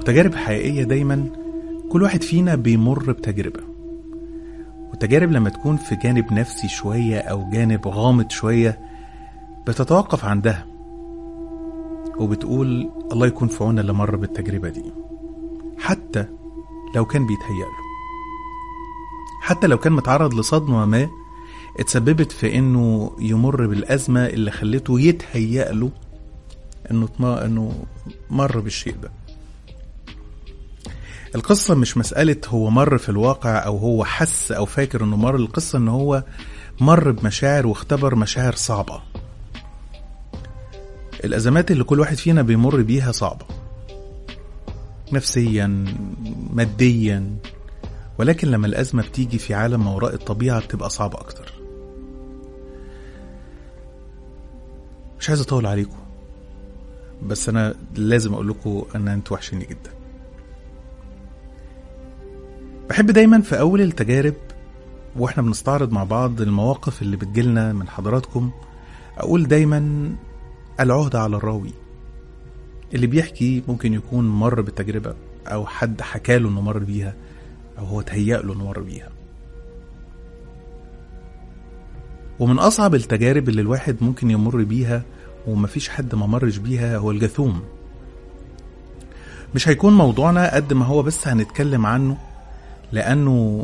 والتجارب الحقيقية دايما كل واحد فينا بيمر بتجربة والتجارب لما تكون في جانب نفسي شوية أو جانب غامض شوية بتتوقف عندها وبتقول الله يكون في عون اللي مر بالتجربة دي حتى لو كان بيتهيأ له حتى لو كان متعرض لصدمة ما اتسببت في انه يمر بالأزمة اللي خلته يتهيأ له انه طما انه مر بالشيء ده القصة مش مسألة هو مر في الواقع أو هو حس أو فاكر إنه مر القصة إن هو مر بمشاعر واختبر مشاعر صعبة الأزمات اللي كل واحد فينا بيمر بيها صعبة نفسيا ماديا ولكن لما الأزمة بتيجي في عالم ما وراء الطبيعة بتبقى صعبة أكتر مش عايز أطول عليكم بس أنا لازم أقول لكم أن أنتوا وحشيني جدا بحب دايما في أول التجارب وإحنا بنستعرض مع بعض المواقف اللي بتجيلنا من حضراتكم أقول دايما العهدة على الراوي اللي بيحكي ممكن يكون مر بالتجربة أو حد حكاله إنه مر بيها أو هو تهيأ له إنه مر بيها ومن أصعب التجارب اللي الواحد ممكن يمر بيها ومفيش حد ما مرش بيها هو الجاثوم مش هيكون موضوعنا قد ما هو بس هنتكلم عنه لأنه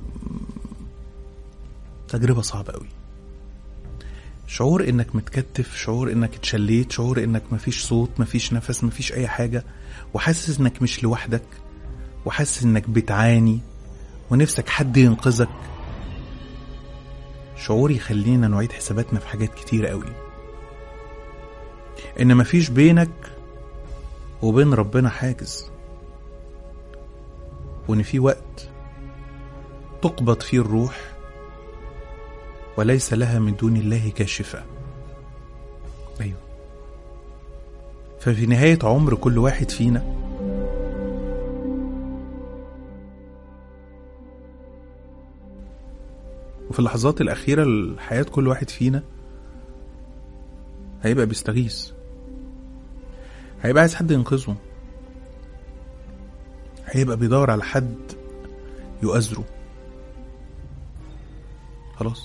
تجربة صعبة قوي شعور انك متكتف شعور انك اتشليت شعور انك مفيش صوت مفيش نفس مفيش اي حاجة وحاسس انك مش لوحدك وحاسس انك بتعاني ونفسك حد ينقذك شعور يخلينا نعيد حساباتنا في حاجات كتير قوي ان مفيش بينك وبين ربنا حاجز وان في وقت تقبض فيه الروح وليس لها من دون الله كاشفة أيوة ففي نهاية عمر كل واحد فينا وفي اللحظات الأخيرة لحياة كل واحد فينا هيبقى بيستغيث هيبقى عايز حد ينقذه هيبقى بيدور على حد يؤازره خلاص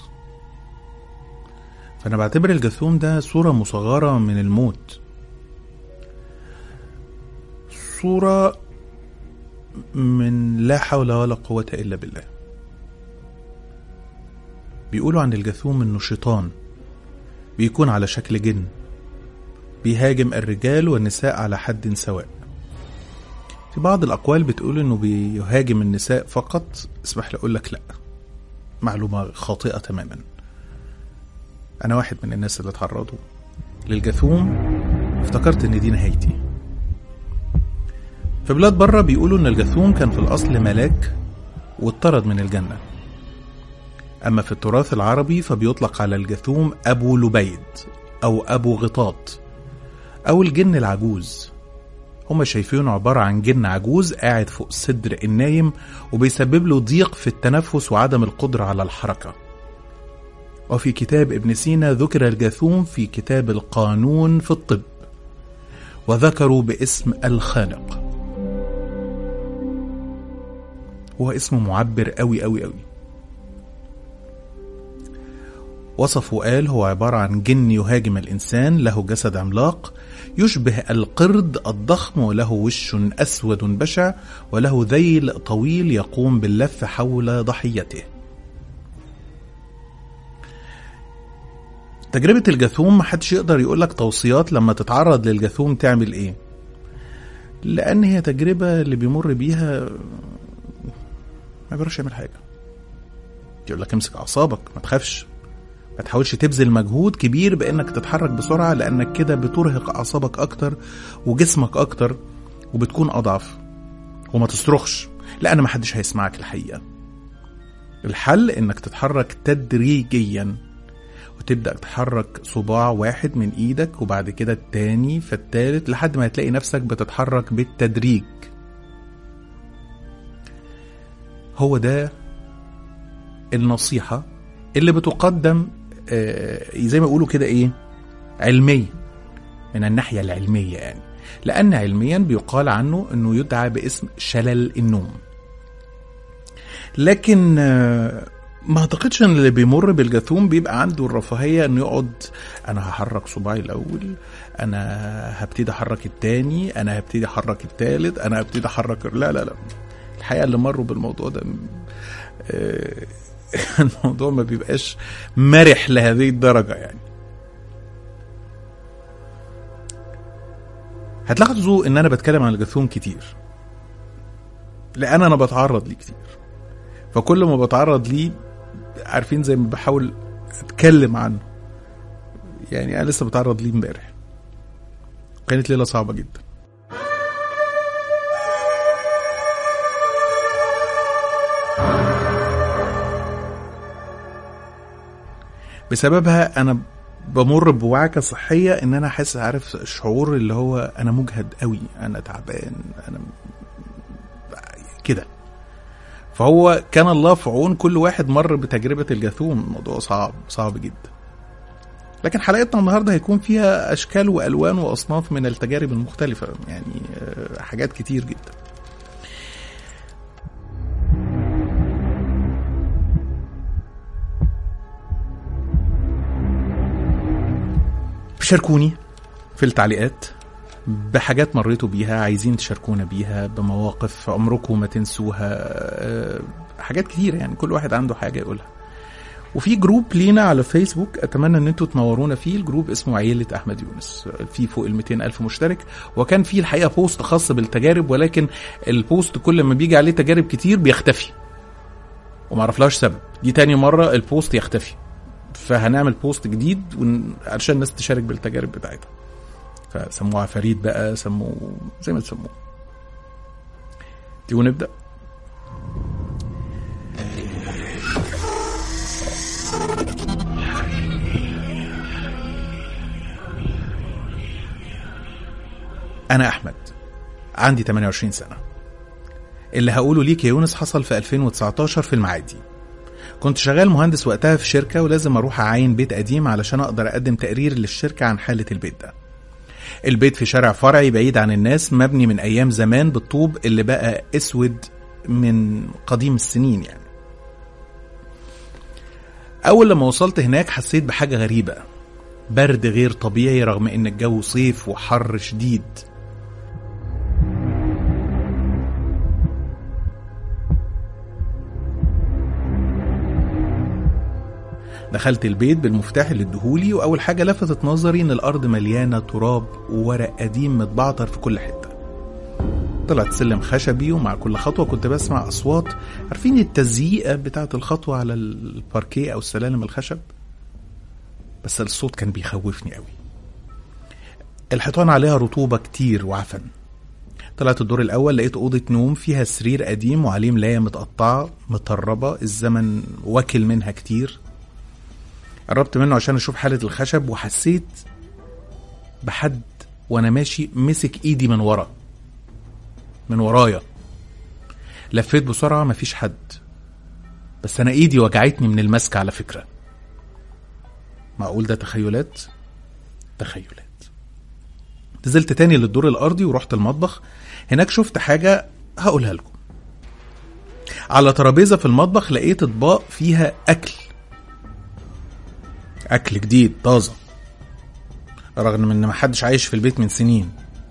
فأنا بعتبر الجاثوم ده صورة مصغرة من الموت صورة من لا حول ولا قوة إلا بالله بيقولوا عن الجاثوم إنه شيطان بيكون على شكل جن بيهاجم الرجال والنساء على حد سواء في بعض الأقوال بتقول إنه بيهاجم النساء فقط اسمح لي أقول لك لأ معلومة خاطئة تماما أنا واحد من الناس اللي اتعرضوا للجاثوم افتكرت إن دي نهايتي في بلاد بره بيقولوا إن الجاثوم كان في الأصل ملاك واتطرد من الجنة أما في التراث العربي فبيطلق على الجاثوم أبو لبيد أو أبو غطاط أو الجن العجوز هما شايفينه عبارة عن جن عجوز قاعد فوق صدر النايم وبيسبب له ضيق في التنفس وعدم القدرة على الحركة وفي كتاب ابن سينا ذكر الجاثوم في كتاب القانون في الطب وذكروا باسم الخالق هو اسم معبر قوي قوي قوي وصفه قال هو عبارة عن جن يهاجم الإنسان له جسد عملاق يشبه القرد الضخم وله وش أسود بشع وله ذيل طويل يقوم باللف حول ضحيته تجربة الجاثوم محدش يقدر يقولك توصيات لما تتعرض للجاثوم تعمل ايه لأن هي تجربة اللي بيمر بيها ما بيقدرش يعمل حاجة يقول لك امسك أعصابك ما تخافش ما تحاولش تبذل مجهود كبير بانك تتحرك بسرعه لانك كده بترهق اعصابك اكتر وجسمك اكتر وبتكون اضعف وما تصرخش لان ما حدش هيسمعك الحقيقه الحل انك تتحرك تدريجيا وتبدا تحرك صباع واحد من ايدك وبعد كده التاني فالتالت لحد ما تلاقي نفسك بتتحرك بالتدريج هو ده النصيحه اللي بتقدم زي ما يقولوا كده ايه علمية من الناحية العلمية يعني لأن علميا بيقال عنه أنه يدعى باسم شلل النوم لكن آه، ما اعتقدش ان اللي بيمر بالجاثوم بيبقى عنده الرفاهيه انه يقعد انا هحرك صباعي الاول انا هبتدي احرك التاني انا هبتدي احرك التالت انا هبتدي احرك لا لا لا الحقيقه اللي مروا بالموضوع ده آه، الموضوع ما بيبقاش مرح لهذه الدرجه يعني هتلاحظوا ان انا بتكلم عن الجاثوم كتير لان انا بتعرض ليه كتير فكل ما بتعرض ليه عارفين زي ما بحاول اتكلم عنه يعني انا لسه بتعرض ليه امبارح كانت ليله صعبه جدا بسببها انا بمر بوعكه صحيه ان انا حاسس عارف شعور اللي هو انا مجهد قوي انا تعبان انا كده فهو كان الله في عون كل واحد مر بتجربه الجاثوم الموضوع صعب صعب جدا لكن حلقتنا النهارده هيكون فيها اشكال والوان واصناف من التجارب المختلفه يعني آه، حاجات كتير جدا شاركوني في التعليقات بحاجات مريتوا بيها عايزين تشاركونا بيها بمواقف عمركم ما تنسوها آه، حاجات كتير يعني كل واحد عنده حاجة يقولها وفي جروب لينا على فيسبوك اتمنى ان انتوا تنورونا فيه الجروب اسمه عيلة احمد يونس فيه فوق ال 200 الف مشترك وكان فيه الحقيقة بوست خاص بالتجارب ولكن البوست كل ما بيجي عليه تجارب كتير بيختفي ومعرفلهاش سبب دي تاني مرة البوست يختفي فهنعمل بوست جديد ون- علشان الناس تشارك بالتجارب بتاعتها فسموه عفاريت بقى سموه زي ما تسموه تيجوا نبدأ أنا أحمد عندي 28 سنة اللي هقوله ليك يا يونس حصل في 2019 في المعادي كنت شغال مهندس وقتها في شركة ولازم أروح أعاين بيت قديم علشان أقدر أقدم تقرير للشركة عن حالة البيت ده البيت في شارع فرعي بعيد عن الناس مبني من أيام زمان بالطوب اللي بقى أسود من قديم السنين يعني أول لما وصلت هناك حسيت بحاجة غريبة برد غير طبيعي رغم إن الجو صيف وحر شديد دخلت البيت بالمفتاح اللي ادهولي واول حاجه لفتت نظري ان الارض مليانه تراب وورق قديم متبعتر في كل حته طلعت سلم خشبي ومع كل خطوه كنت بسمع اصوات عارفين التزييقه بتاعه الخطوه على الباركيه او السلالم الخشب بس الصوت كان بيخوفني قوي الحيطان عليها رطوبه كتير وعفن طلعت الدور الاول لقيت اوضه نوم فيها سرير قديم وعليه ملايه متقطعه مطربه الزمن واكل منها كتير قربت منه عشان اشوف حالة الخشب وحسيت بحد وانا ماشي مسك ايدي من ورا من ورايا لفيت بسرعة مفيش حد بس انا ايدي وجعتني من المسك على فكرة معقول ده تخيلات تخيلات نزلت تاني للدور الارضي ورحت المطبخ هناك شفت حاجة هقولها لكم على ترابيزة في المطبخ لقيت اطباق فيها اكل اكل جديد طازه رغم من ان محدش عايش في البيت من سنين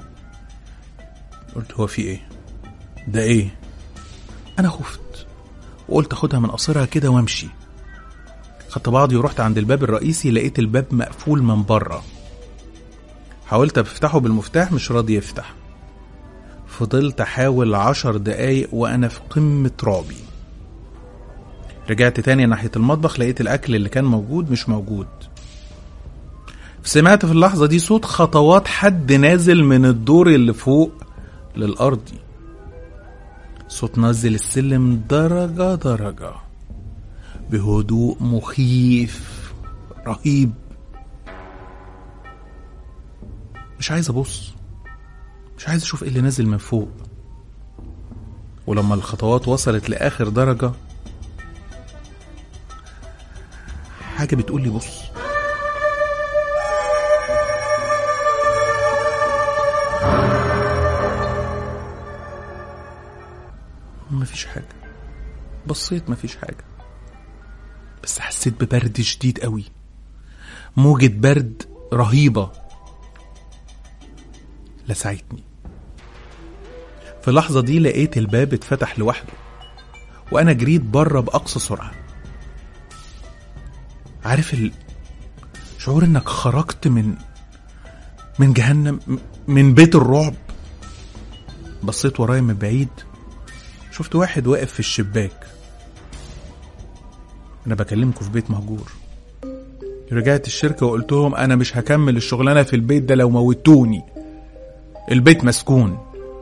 قلت هو في ايه ده ايه انا خفت وقلت اخدها من قصرها كده وامشي خدت بعضي ورحت عند الباب الرئيسي لقيت الباب مقفول من بره حاولت افتحه بالمفتاح مش راضي يفتح فضلت احاول عشر دقايق وانا في قمة رعبي رجعت تاني ناحية المطبخ لقيت الأكل اللي كان موجود مش موجود سمعت في اللحظة دي صوت خطوات حد نازل من الدور اللي فوق للأرضي صوت نزل السلم درجة درجة بهدوء مخيف رهيب مش عايز أبص مش عايز أشوف إيه اللي نازل من فوق ولما الخطوات وصلت لآخر درجة حاجة بتقول لي بص مفيش حاجة بصيت مفيش حاجة بس حسيت ببرد شديد قوي موجة برد رهيبة لسعتني في اللحظة دي لقيت الباب اتفتح لوحده وأنا جريت بره بأقصى سرعة عارف ال... شعور إنك خرجت من من جهنم م- من بيت الرعب بصيت ورايا من بعيد شفت واحد واقف في الشباك أنا بكلمكم في بيت مهجور رجعت الشركة وقلت لهم أنا مش هكمل الشغلانة في البيت ده لو موتوني البيت مسكون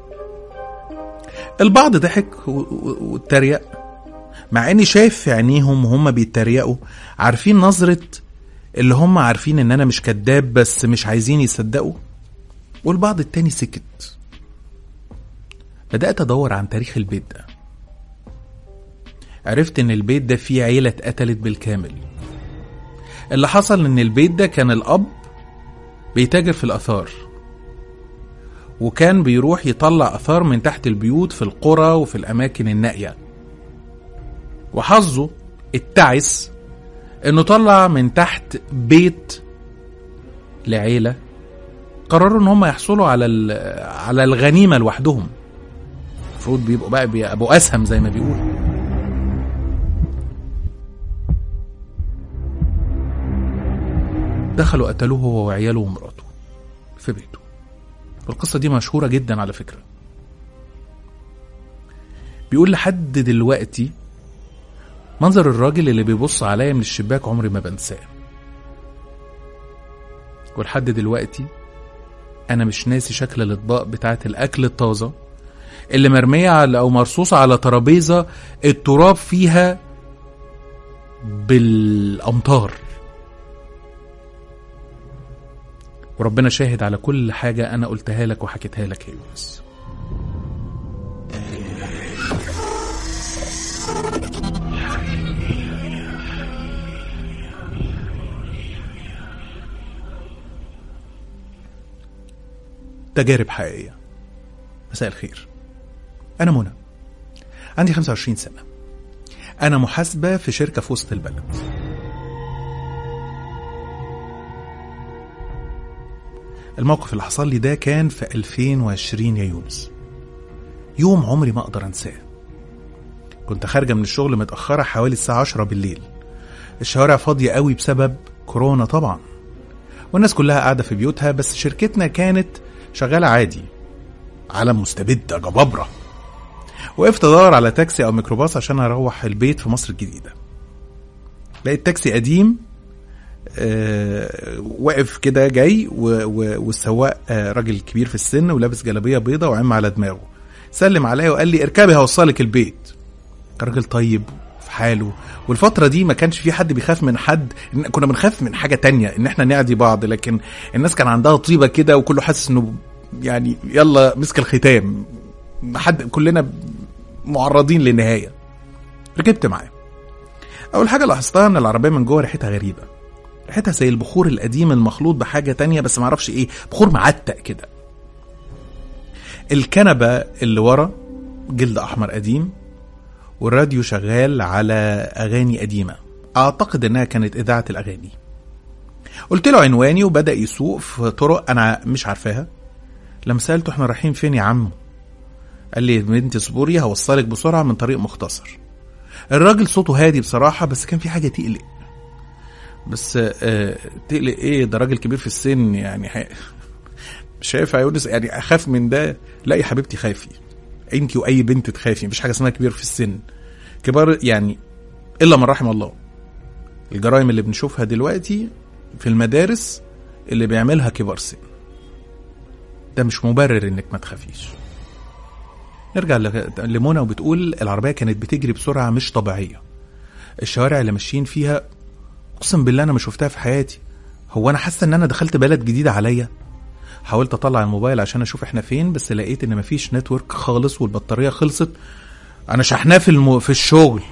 البعض ضحك و- و- واتريق مع اني شايف في عينيهم وهم بيتريقوا عارفين نظرة اللي هم عارفين ان انا مش كداب بس مش عايزين يصدقوا والبعض التاني سكت بدأت ادور عن تاريخ البيت ده عرفت ان البيت ده فيه عيلة اتقتلت بالكامل اللي حصل ان البيت ده كان الاب بيتاجر في الاثار وكان بيروح يطلع اثار من تحت البيوت في القرى وفي الاماكن النائيه وحظه التعس انه طلع من تحت بيت لعيله قرروا ان هم يحصلوا على ال- على الغنيمه لوحدهم المفروض بيبقوا بقى بيبقوا اسهم زي ما بيقولوا دخلوا قتلوه هو وعياله ومراته في بيته والقصة دي مشهورة جدا على فكرة بيقول لحد دلوقتي منظر الراجل اللي بيبص عليا من الشباك عمري ما بنساه ولحد دلوقتي انا مش ناسي شكل الاطباق بتاعه الاكل الطازه اللي مرميه على او مرصوصه على ترابيزه التراب فيها بالامطار وربنا شاهد على كل حاجة أنا قلتها لك وحكيتها لك يا يونس تجارب حقيقية مساء الخير أنا منى عندي 25 سنة أنا محاسبة في شركة في وسط البلد الموقف اللي حصل لي ده كان في 2020 يا يونس يوم عمري ما اقدر انساه كنت خارجة من الشغل متأخرة حوالي الساعة 10 بالليل الشوارع فاضية قوي بسبب كورونا طبعا والناس كلها قاعدة في بيوتها بس شركتنا كانت شغالة عادي عالم مستبدة جبابرة وقفت ادور على تاكسي او ميكروباص عشان اروح البيت في مصر الجديدة لقيت تاكسي قديم آه، واقف كده جاي و- و- والسواق آه، راجل كبير في السن ولابس جلابيه بيضة وعم على دماغه سلم عليا وقال لي اركبي هوصلك البيت كان راجل طيب في حاله والفترة دي ما كانش في حد بيخاف من حد إن- كنا بنخاف من حاجة تانية ان احنا نعدي بعض لكن الناس كان عندها طيبة كده وكله حاسس انه يعني يلا مسك الختام حد كلنا معرضين للنهاية ركبت معاه اول حاجة لاحظتها ان العربية من جوه ريحتها غريبة ريحتها زي البخور القديم المخلوط بحاجة تانية بس معرفش ايه بخور معتق كده الكنبة اللي ورا جلد احمر قديم والراديو شغال على اغاني قديمة اعتقد انها كانت اذاعة الاغاني قلت له عنواني وبدأ يسوق في طرق انا مش عارفاها لما سألته احنا رايحين فين يا عم قال لي يا بنتي اصبري هوصلك بسرعة من طريق مختصر الراجل صوته هادي بصراحة بس كان في حاجة تقلق بس آه تقلق ايه ده راجل كبير في السن يعني ح... مش هينفع يا يونس يعني اخاف من ده لا يا حبيبتي خافي انت واي بنت تخافي مفيش حاجه اسمها كبير في السن كبار يعني الا من رحم الله الجرائم اللي بنشوفها دلوقتي في المدارس اللي بيعملها كبار سن ده مش مبرر انك ما تخافيش نرجع ل- لمنى وبتقول العربيه كانت بتجري بسرعه مش طبيعيه الشوارع اللي ماشيين فيها اقسم بالله انا ما شفتها في حياتي هو انا حاسه ان انا دخلت بلد جديده عليا حاولت اطلع الموبايل عشان اشوف احنا فين بس لقيت ان مفيش نتورك خالص والبطاريه خلصت انا شحناه في الم... في الشغل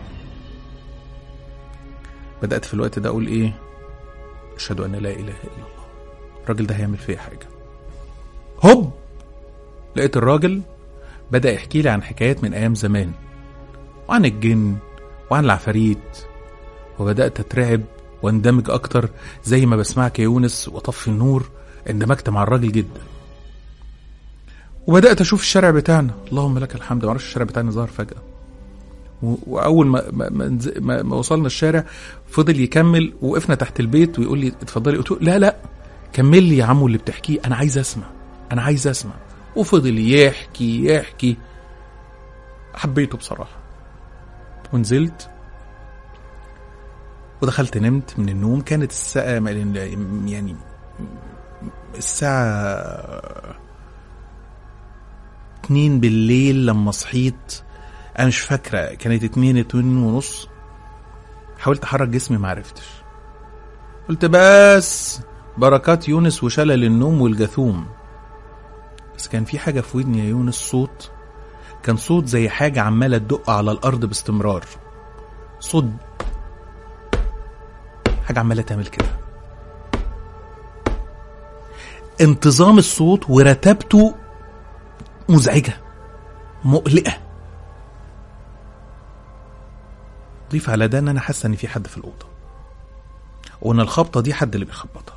بدات في الوقت ده اقول ايه اشهد ان لا اله الا الله الراجل ده هيعمل فيا حاجه هوب لقيت الراجل بدأ يحكي لي عن حكايات من أيام زمان وعن الجن وعن العفاريت وبدأت أترعب واندمج أكتر زي ما بسمعك يا يونس وأطفي النور اندمجت مع الراجل جدا وبدأت أشوف الشارع بتاعنا اللهم لك الحمد معرفش الشارع بتاعنا ظهر فجأة و- وأول ما ما, ما, نز- ما, ما وصلنا الشارع فضل يكمل وقفنا تحت البيت ويقول لي اتفضلي قلت له لا لا كمل لي يا عمو اللي بتحكيه أنا عايز أسمع أنا عايز أسمع وفضل يحكي يحكي حبيته بصراحة ونزلت ودخلت نمت من النوم كانت الساعة يعني الساعة اتنين بالليل لما صحيت انا مش فاكرة كانت اتنين اتنين ونص حاولت احرك جسمي معرفتش قلت بس بركات يونس وشلل النوم والجاثوم بس كان في حاجة في ودني يا يونس صوت كان صوت زي حاجة عمالة تدق على الأرض باستمرار صوت حاجة عمالة تعمل كده انتظام الصوت ورتبته مزعجة مقلقة ضيف على ده ان انا حاسة ان في حد في الأوضة وان الخبطة دي حد اللي بيخبطها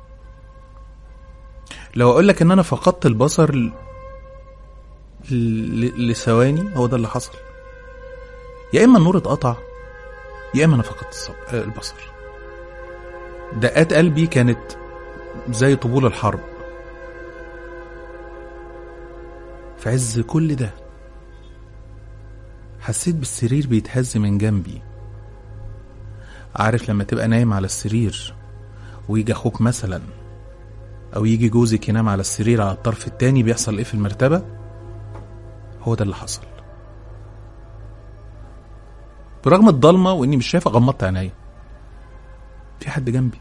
لو اقول لك ان انا فقدت البصر ل... ل... لثواني هو ده اللي حصل يا اما النور اتقطع يا اما انا فقدت الصب... آه، البصر دقات قلبي كانت زي طبول الحرب في عز كل ده حسيت بالسرير بيتهز من جنبي عارف لما تبقى نايم على السرير ويجي اخوك مثلا او يجي جوزك ينام على السرير على الطرف التاني بيحصل ايه في المرتبة هو ده اللي حصل برغم الضلمة واني مش شايف غمضت عينيا في حد جنبي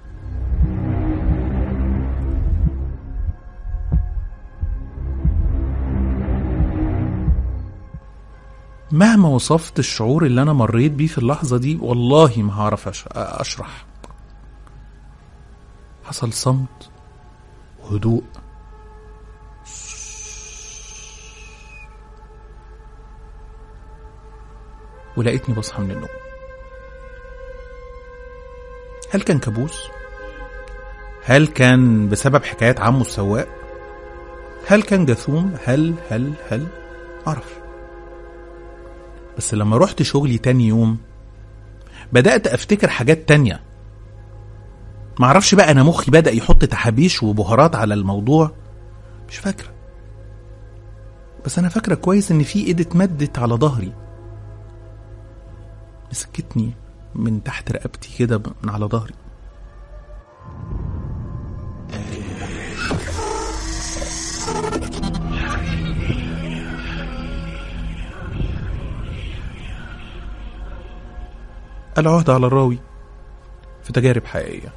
مهما وصفت الشعور اللي انا مريت بيه في اللحظة دي والله ما هعرف أش- اشرح حصل صمت وهدوء ولقيتني بصحى من النوم هل كان كابوس هل كان بسبب حكايات عمه السواق هل كان جاثوم هل هل هل معرفش بس لما رحت شغلي تاني يوم بدأت أفتكر حاجات تانية معرفش بقى أنا مخي بدأ يحط تحابيش وبهارات على الموضوع مش فاكرة بس أنا فاكرة كويس إن في إيد اتمدت على ظهري مسكتني من تحت رقبتي كده من على ظهري العهد على الراوي في تجارب حقيقية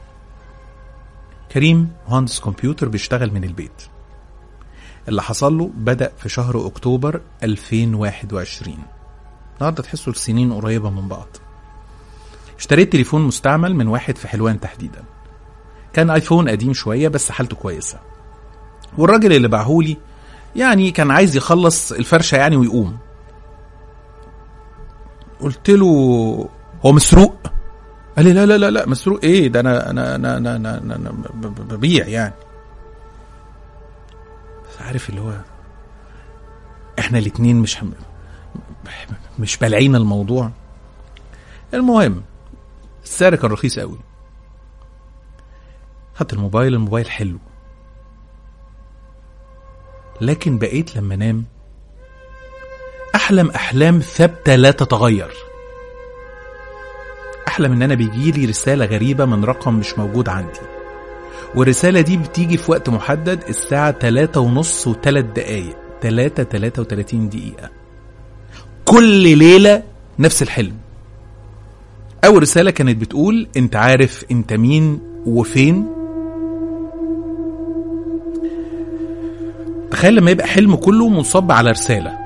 كريم مهندس كمبيوتر بيشتغل من البيت اللي حصل له بدأ في شهر أكتوبر 2021 النهارده تحسوا السنين قريبة من بعض اشتريت تليفون مستعمل من واحد في حلوان تحديدا كان ايفون قديم شوية بس حالته كويسة والراجل اللي باعهولي يعني كان عايز يخلص الفرشة يعني ويقوم قلت له هو مسروق قال لي لا لا لا لا مسروق ايه ده انا انا انا انا, أنا, أنا, أنا ب- ب- ببيع يعني بس عارف اللي هو احنا الاتنين مش هم مش بالعين الموضوع المهم السعر كان رخيص قوي خدت الموبايل الموبايل حلو لكن بقيت لما انام احلم احلام ثابته لا تتغير احلم ان انا بيجيلي رساله غريبه من رقم مش موجود عندي والرساله دي بتيجي في وقت محدد الساعه 3 ونص و3 دقايق 3 33 دقيقه كل ليله نفس الحلم اول رساله كانت بتقول انت عارف انت مين وفين تخيل لما يبقى حلم كله منصب على رساله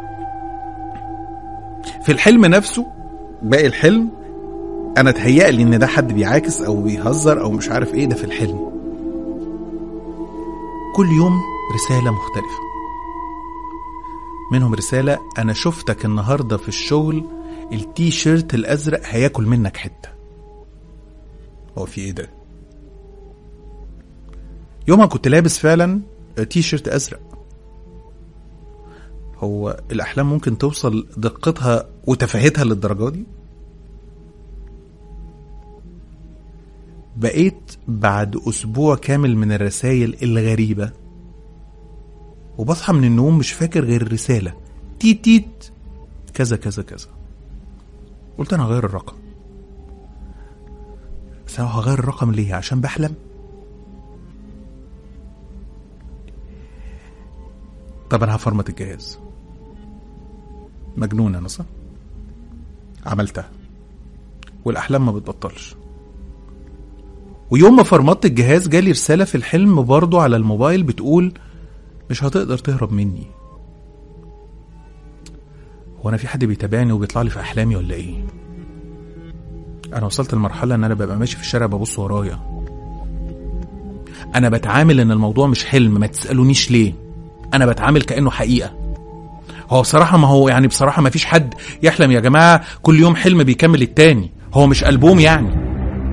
في الحلم نفسه باقي الحلم انا اتهيأ لي ان ده حد بيعاكس او بيهزر او مش عارف ايه ده في الحلم كل يوم رسالة مختلفة منهم رسالة أنا شفتك النهاردة في الشغل التي شيرت الأزرق هياكل منك حتة هو في إيه ده؟ يومها كنت لابس فعلا تي شيرت أزرق هو الأحلام ممكن توصل دقتها وتفاهتها للدرجة دي؟ بقيت بعد أسبوع كامل من الرسائل الغريبة وبصحى من النوم مش فاكر غير الرسالة تيت تيت كذا كذا كذا قلت أنا هغير الرقم بس أنا هغير الرقم ليه عشان بحلم طب أنا هفرمت الجهاز مجنون أنا صح عملتها والأحلام ما بتبطلش ويوم ما فرمطت الجهاز جالي رسالة في الحلم برضو على الموبايل بتقول مش هتقدر تهرب مني هو انا في حد بيتابعني وبيطلع لي في احلامي ولا ايه انا وصلت لمرحلة ان انا ببقى ماشي في الشارع ببص ورايا انا بتعامل ان الموضوع مش حلم ما تسألونيش ليه انا بتعامل كأنه حقيقة هو بصراحة ما هو يعني بصراحة ما فيش حد يحلم يا جماعة كل يوم حلم بيكمل التاني هو مش ألبوم يعني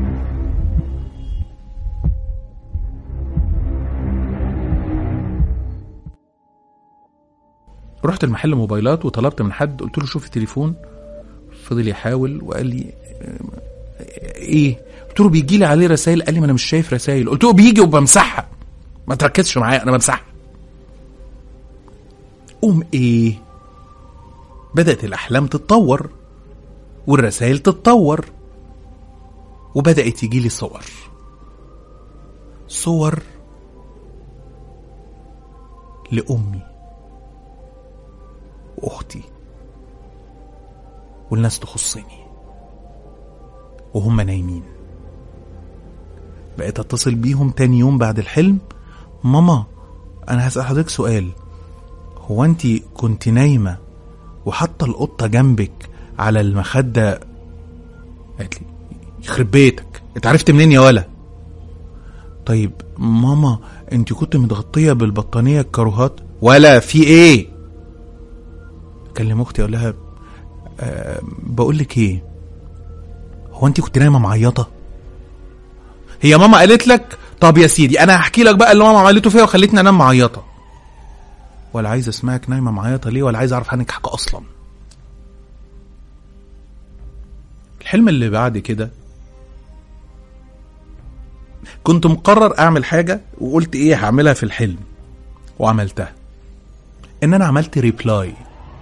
رحت المحل موبايلات وطلبت من حد قلت له شوف التليفون فضل يحاول وقال لي ايه قلت له بيجي لي عليه رسائل قال لي ما انا مش شايف رسائل قلت له بيجي وبمسحها ما تركزش معايا انا بمسحها قوم ايه بدأت الأحلام تتطور والرسائل تتطور وبدأت يجي لي صور صور لأمي وأختي والناس تخصني وهم نايمين بقيت اتصل بيهم تاني يوم بعد الحلم ماما انا هسأل حضرتك سؤال هو انت كنت نايمة وحاطة القطة جنبك على المخدة قالت لي يخرب بيتك انت عرفت منين يا ولا طيب ماما انت كنت متغطية بالبطانية الكاروهات ولا في ايه اكلم اختي اقول لها أه بقول لك ايه هو انت كنت نايمه معيطه هي ماما قالت لك طب يا سيدي انا هحكي لك بقى اللي ماما عملته فيا وخلتني انام معيطه ولا عايز اسمعك نايمه معيطه ليه ولا عايز اعرف عنك حاجه اصلا الحلم اللي بعد كده كنت مقرر اعمل حاجه وقلت ايه هعملها في الحلم وعملتها ان انا عملت ريبلاي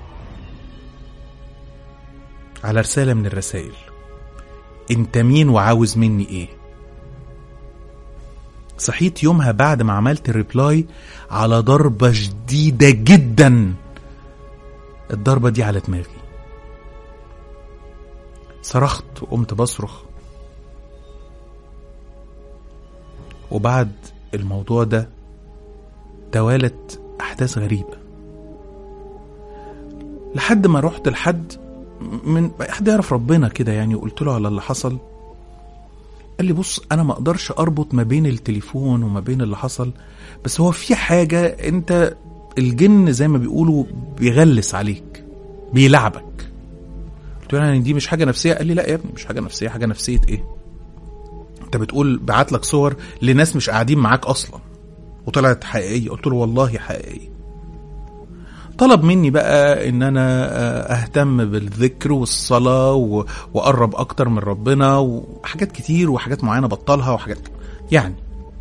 على رساله من الرسائل انت مين وعاوز مني ايه صحيت يومها بعد ما عملت الريبلاي على ضربة شديدة جدا الضربة دي على دماغي صرخت وقمت بصرخ وبعد الموضوع ده توالت أحداث غريبة لحد ما رحت لحد من حد يعرف ربنا كده يعني وقلت له على اللي حصل قال لي بص انا ما اقدرش اربط ما بين التليفون وما بين اللي حصل بس هو في حاجه انت الجن زي ما بيقولوا بيغلس عليك بيلعبك قلت له يعني دي مش حاجه نفسيه قال لي لا يا ابني مش حاجه نفسيه حاجه نفسيه ايه انت بتقول بعت لك صور لناس مش قاعدين معاك اصلا وطلعت حقيقيه قلت له والله حقيقيه طلب مني بقى ان انا اهتم بالذكر والصلاة واقرب اكتر من ربنا وحاجات كتير وحاجات معينة بطلها وحاجات يعني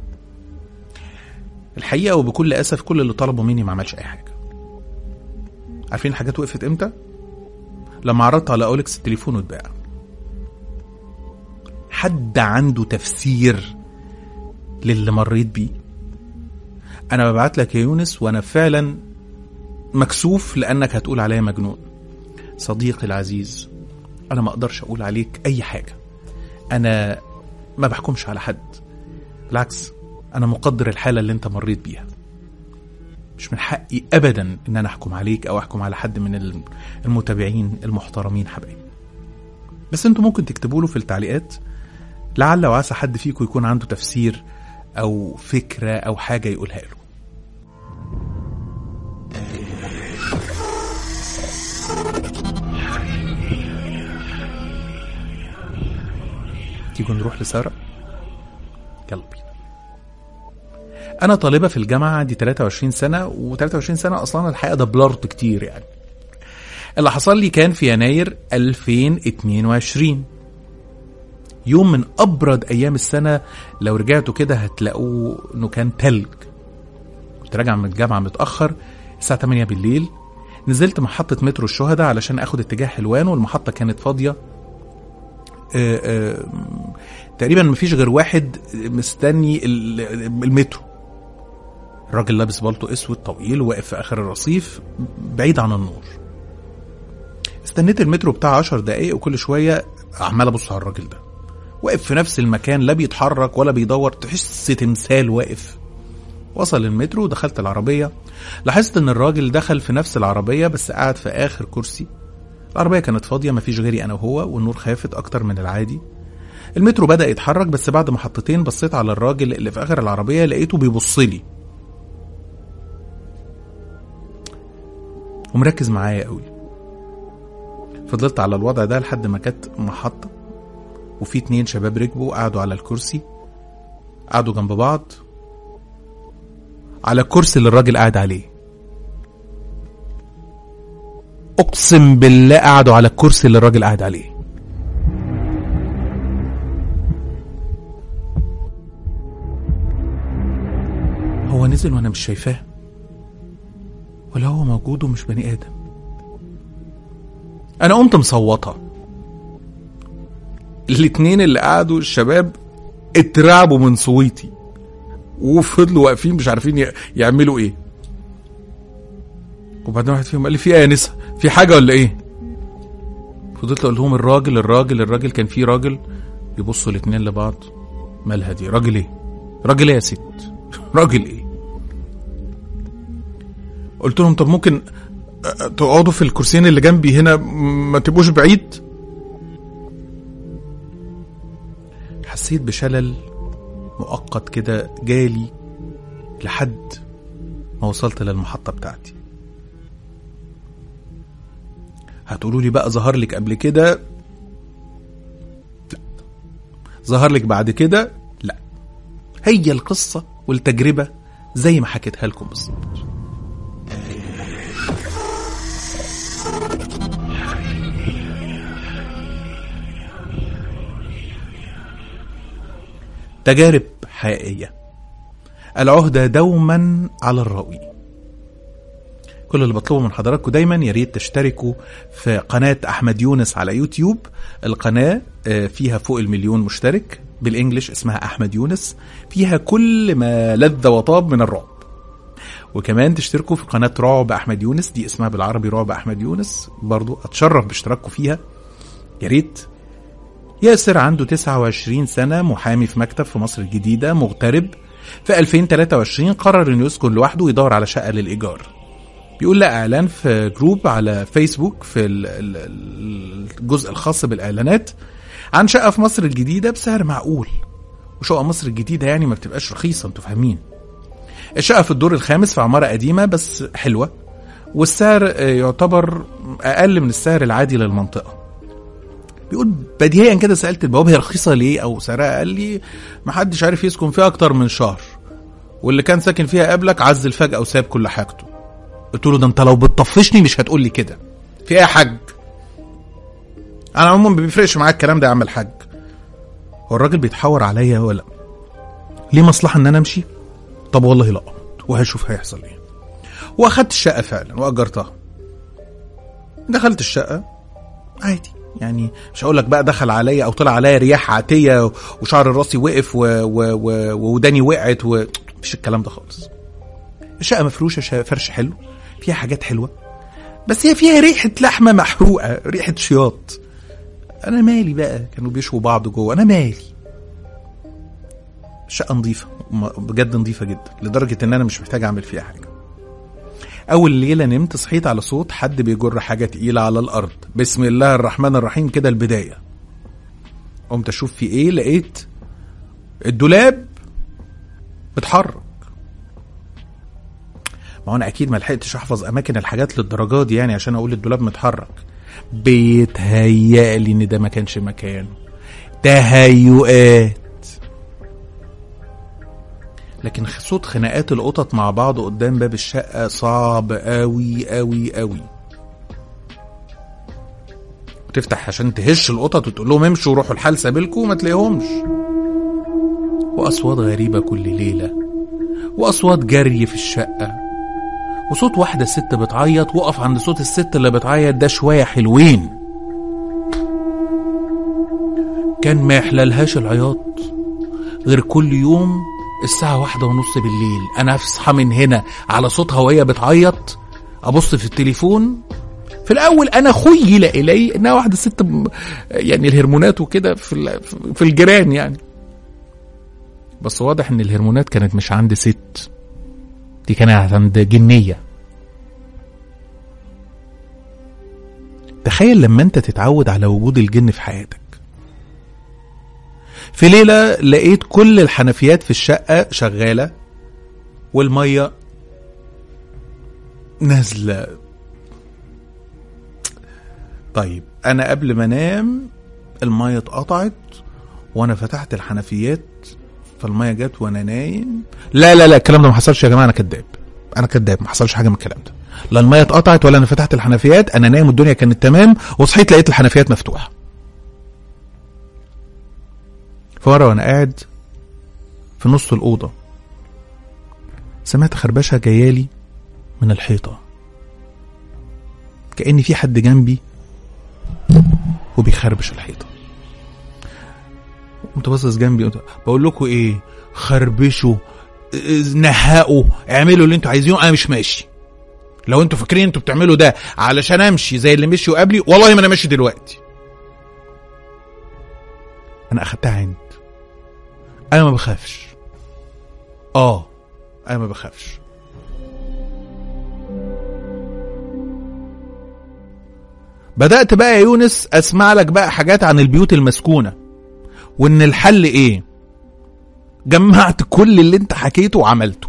الحقيقة وبكل اسف كل اللي طلبوا مني ما عملش اي حاجة عارفين الحاجات وقفت امتى لما عرضت على اولكس التليفون واتباع حد عنده تفسير للي مريت بيه انا ببعت لك يا يونس وانا فعلا مكسوف لانك هتقول عليا مجنون صديقي العزيز انا ما اقدرش اقول عليك اي حاجه انا ما بحكمش على حد بالعكس انا مقدر الحاله اللي انت مريت بيها مش من حقي ابدا ان انا احكم عليك او احكم على حد من المتابعين المحترمين حبايبي بس انتوا ممكن تكتبوا له في التعليقات لعل وعسى حد فيكم يكون عنده تفسير او فكره او حاجه يقولها له تيجوا نروح لساره يلا بينا انا طالبه في الجامعه عندي 23 سنه و23 سنه اصلا الحقيقه ده بلارت كتير يعني اللي حصل لي كان في يناير 2022 يوم من ابرد ايام السنه لو رجعتوا كده هتلاقوه انه كان تلج كنت راجع من الجامعه متاخر الساعه 8 بالليل نزلت محطه مترو الشهداء علشان اخد اتجاه حلوان والمحطه كانت فاضيه آه، آه، تقريبا مفيش غير واحد مستني ال- المترو الراجل لابس بالطو اسود طويل واقف في اخر الرصيف بعيد عن النور استنيت المترو بتاع 10 دقايق وكل شويه عمال ابص على الراجل ده واقف في نفس المكان لا بيتحرك ولا بيدور تحس تمثال واقف وصل المترو ودخلت العربيه لاحظت ان الراجل دخل في نفس العربيه بس قاعد في اخر كرسي العربيه كانت فاضيه مفيش غيري انا وهو والنور خافت اكتر من العادي المترو بدا يتحرك بس بعد محطتين بصيت على الراجل اللي في اخر العربيه لقيته بيبص لي ومركز معايا قوي فضلت على الوضع ده لحد ما كانت محطة وفي اتنين شباب ركبوا قعدوا على الكرسي قعدوا جنب بعض على الكرسي اللي الراجل قاعد عليه اقسم بالله قعدوا على الكرسي اللي الراجل قاعد عليه هو نزل وانا مش شايفاه ولا هو موجود ومش بني ادم انا قمت مصوتها الاتنين اللي قعدوا الشباب اترعبوا من صويتي وفضلوا واقفين مش عارفين ي- يعملوا ايه وبعدين واحد فيهم قال لي في ايه يا نسا في حاجه ولا ايه فضلت اقول لهم الراجل الراجل الراجل كان في راجل يبصوا الاتنين لبعض مالها دي راجل ايه راجل ايه يا ست راجل ايه قلت لهم طب ممكن أ- تقعدوا في الكرسيين اللي جنبي هنا م- ما تبقوش بعيد حسيت بشلل مؤقت كده جالي لحد ما وصلت للمحطة بتاعتي هتقولوا لي بقى ظهر لك قبل كده لا ظهر لك بعد كده لا هي القصة والتجربة زي ما حكيتها لكم بالظبط تجارب حقيقية العهدة دوما على الراوي كل اللي بطلبه من حضراتكم دايما يا ريت تشتركوا في قناة أحمد يونس على يوتيوب القناة آه، فيها فوق المليون مشترك بالإنجلش اسمها أحمد يونس فيها كل ما لذ وطاب من الرعب وكمان تشتركوا في قناة رعب أحمد يونس دي اسمها بالعربي رعب أحمد يونس برضو أتشرف باشتراككم فيها يا ريت ياسر عنده 29 سنة محامي في مكتب في مصر الجديدة مغترب في 2023 قرر انه يسكن لوحده ويدور على شقة للإيجار بيقول لقى إعلان في جروب على فيسبوك في ال- ال- الجزء الخاص بالإعلانات عن شقة في مصر الجديدة بسعر معقول وشقة مصر الجديدة يعني ما بتبقاش رخيصة انتوا فاهمين الشقة في الدور الخامس في عمارة قديمة بس حلوة والسعر آه، يعتبر أقل من السعر العادي للمنطقة بيقول بديهيا كده سالت البواب هي رخيصه ليه او سعرها قال لي ما حدش عارف يسكن فيها اكتر من شهر واللي كان ساكن فيها قبلك عزل فجاه وساب كل حاجته قلت له ده انت لو بتطفشني مش هتقول لي كده في ايه يا حاج انا عموما ما بيفرقش معاك الكلام ده يا عم الحاج هو الراجل بيتحور عليا ولا ليه مصلحه ان انا امشي طب والله لا وهشوف هيحصل ايه واخدت الشقه فعلا واجرتها دخلت الشقه عادي يعني مش هقول لك بقى دخل عليا او طلع عليا رياح عاتيه وشعر راسي وقف و- و- و- ووداني وقعت و... مفيش الكلام ده خالص الشقه مفروشه شا- فرش حلو فيها حاجات حلوه بس هي فيها ريحه لحمه محروقه ريحه شياط انا مالي بقى كانوا بيشوا بعض جوه انا مالي الشقه نظيفه م- بجد نظيفه جدا لدرجه ان انا مش محتاج اعمل فيها حاجه اول ليله نمت صحيت على صوت حد بيجر حاجه تقيله على الارض بسم الله الرحمن الرحيم كده البدايه قمت اشوف في ايه لقيت الدولاب بيتحرك ما هو انا اكيد ما لحقتش احفظ اماكن الحاجات للدرجات دي يعني عشان اقول الدولاب متحرك بيتهيألي ان ده ما كانش مكانه تهيؤات لكن صوت خناقات القطط مع بعض قدام باب الشقة صعب قوي قوي قوي وتفتح عشان تهش القطط وتقول لهم امشوا روحوا الحال سابلكم وما تلاقيهمش وأصوات غريبة كل ليلة وأصوات جري في الشقة وصوت واحدة ست بتعيط وقف عند صوت الست اللي بتعيط ده شوية حلوين كان ما يحللهاش العياط غير كل يوم الساعة واحدة ونص بالليل أنا أصحى من هنا على صوتها وهي بتعيط أبص في التليفون في الأول أنا خيل إلي إنها واحدة ست م- يعني الهرمونات وكده في ال- في الجيران يعني بس واضح إن الهرمونات كانت مش عند ست دي كانت عند جنية تخيل لما انت تتعود على وجود الجن في حياتك في ليلة لقيت كل الحنفيات في الشقة شغالة والمية نازلة طيب أنا قبل ما أنام المية اتقطعت وأنا فتحت الحنفيات فالمية جت وأنا نايم لا لا لا الكلام ده ما حصلش يا جماعة أنا كذاب أنا كذاب ما حصلش حاجة من الكلام ده لا المية اتقطعت ولا أنا فتحت الحنفيات أنا نايم والدنيا كانت تمام وصحيت لقيت الحنفيات مفتوحة فورا وانا قاعد في نص الأوضة سمعت خربشة جايالي من الحيطة كأن في حد جنبي وبيخربش الحيطة قمت باصص جنبي قلت بقول لكم ايه خربشوا اه، نهقوا اعملوا اللي انتوا عايزينه انا مش ماشي لو انتوا فاكرين انتوا بتعملوا ده علشان امشي زي اللي مشيوا قبلي والله ما انا ماشي دلوقتي انا اخدتها عند انا ما بخافش اه انا ما بخافش بدأت بقى يا يونس اسمع لك بقى حاجات عن البيوت المسكونة وان الحل ايه جمعت كل اللي انت حكيته وعملته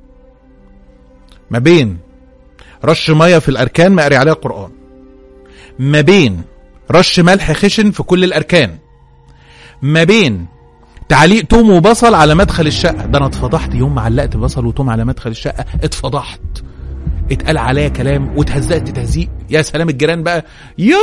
ما بين رش مية في الاركان ما قري عليها قرآن ما بين رش ملح خشن في كل الاركان ما بين تعليق توم وبصل على مدخل الشقه ده انا اتفضحت يوم ما علقت بصل وتوم على مدخل الشقه اتفضحت اتقال عليا كلام واتهزقت تهزيق يا سلام الجيران بقى يا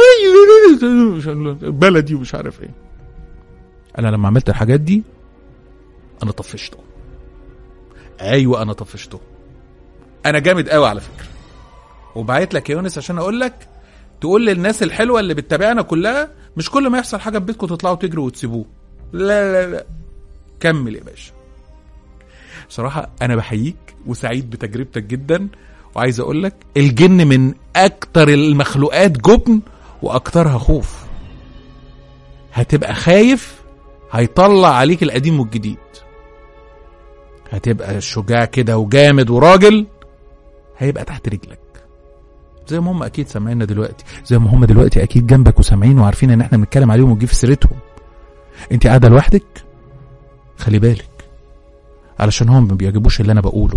بلدي ومش عارف ايه انا لما عملت الحاجات دي انا طفشته ايوه انا طفشته انا جامد قوي على فكره وبعت لك يا يونس عشان اقول لك تقول للناس الحلوه اللي بتتابعنا كلها مش كل ما يحصل حاجه في بيتكم تطلعوا تجروا وتسيبوه لا لا لا كمل يا باشا بصراحة أنا بحييك وسعيد بتجربتك جدا وعايز أقول لك الجن من أكتر المخلوقات جبن وأكترها خوف هتبقى خايف هيطلع عليك القديم والجديد هتبقى شجاع كده وجامد وراجل هيبقى تحت رجلك زي ما هم اكيد سامعيننا دلوقتي زي ما هم دلوقتي اكيد جنبك وسامعين وعارفين ان احنا بنتكلم عليهم ونجيب في سيرتهم انت قاعده لوحدك خلي بالك علشان هم ما بيعجبوش اللي انا بقوله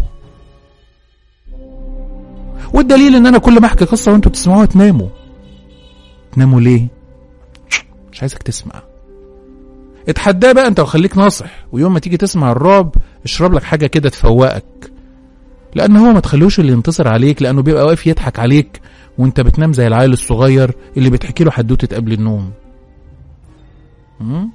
والدليل ان انا كل ما احكي قصه وانتوا تسمعوها تناموا تناموا ليه مش عايزك تسمع اتحداه بقى انت وخليك ناصح ويوم ما تيجي تسمع الرعب اشرب لك حاجه كده تفوقك لان هو ما تخلوش اللي ينتصر عليك لانه بيبقى واقف يضحك عليك وانت بتنام زي العيل الصغير اللي بتحكي له حدوته قبل النوم مم؟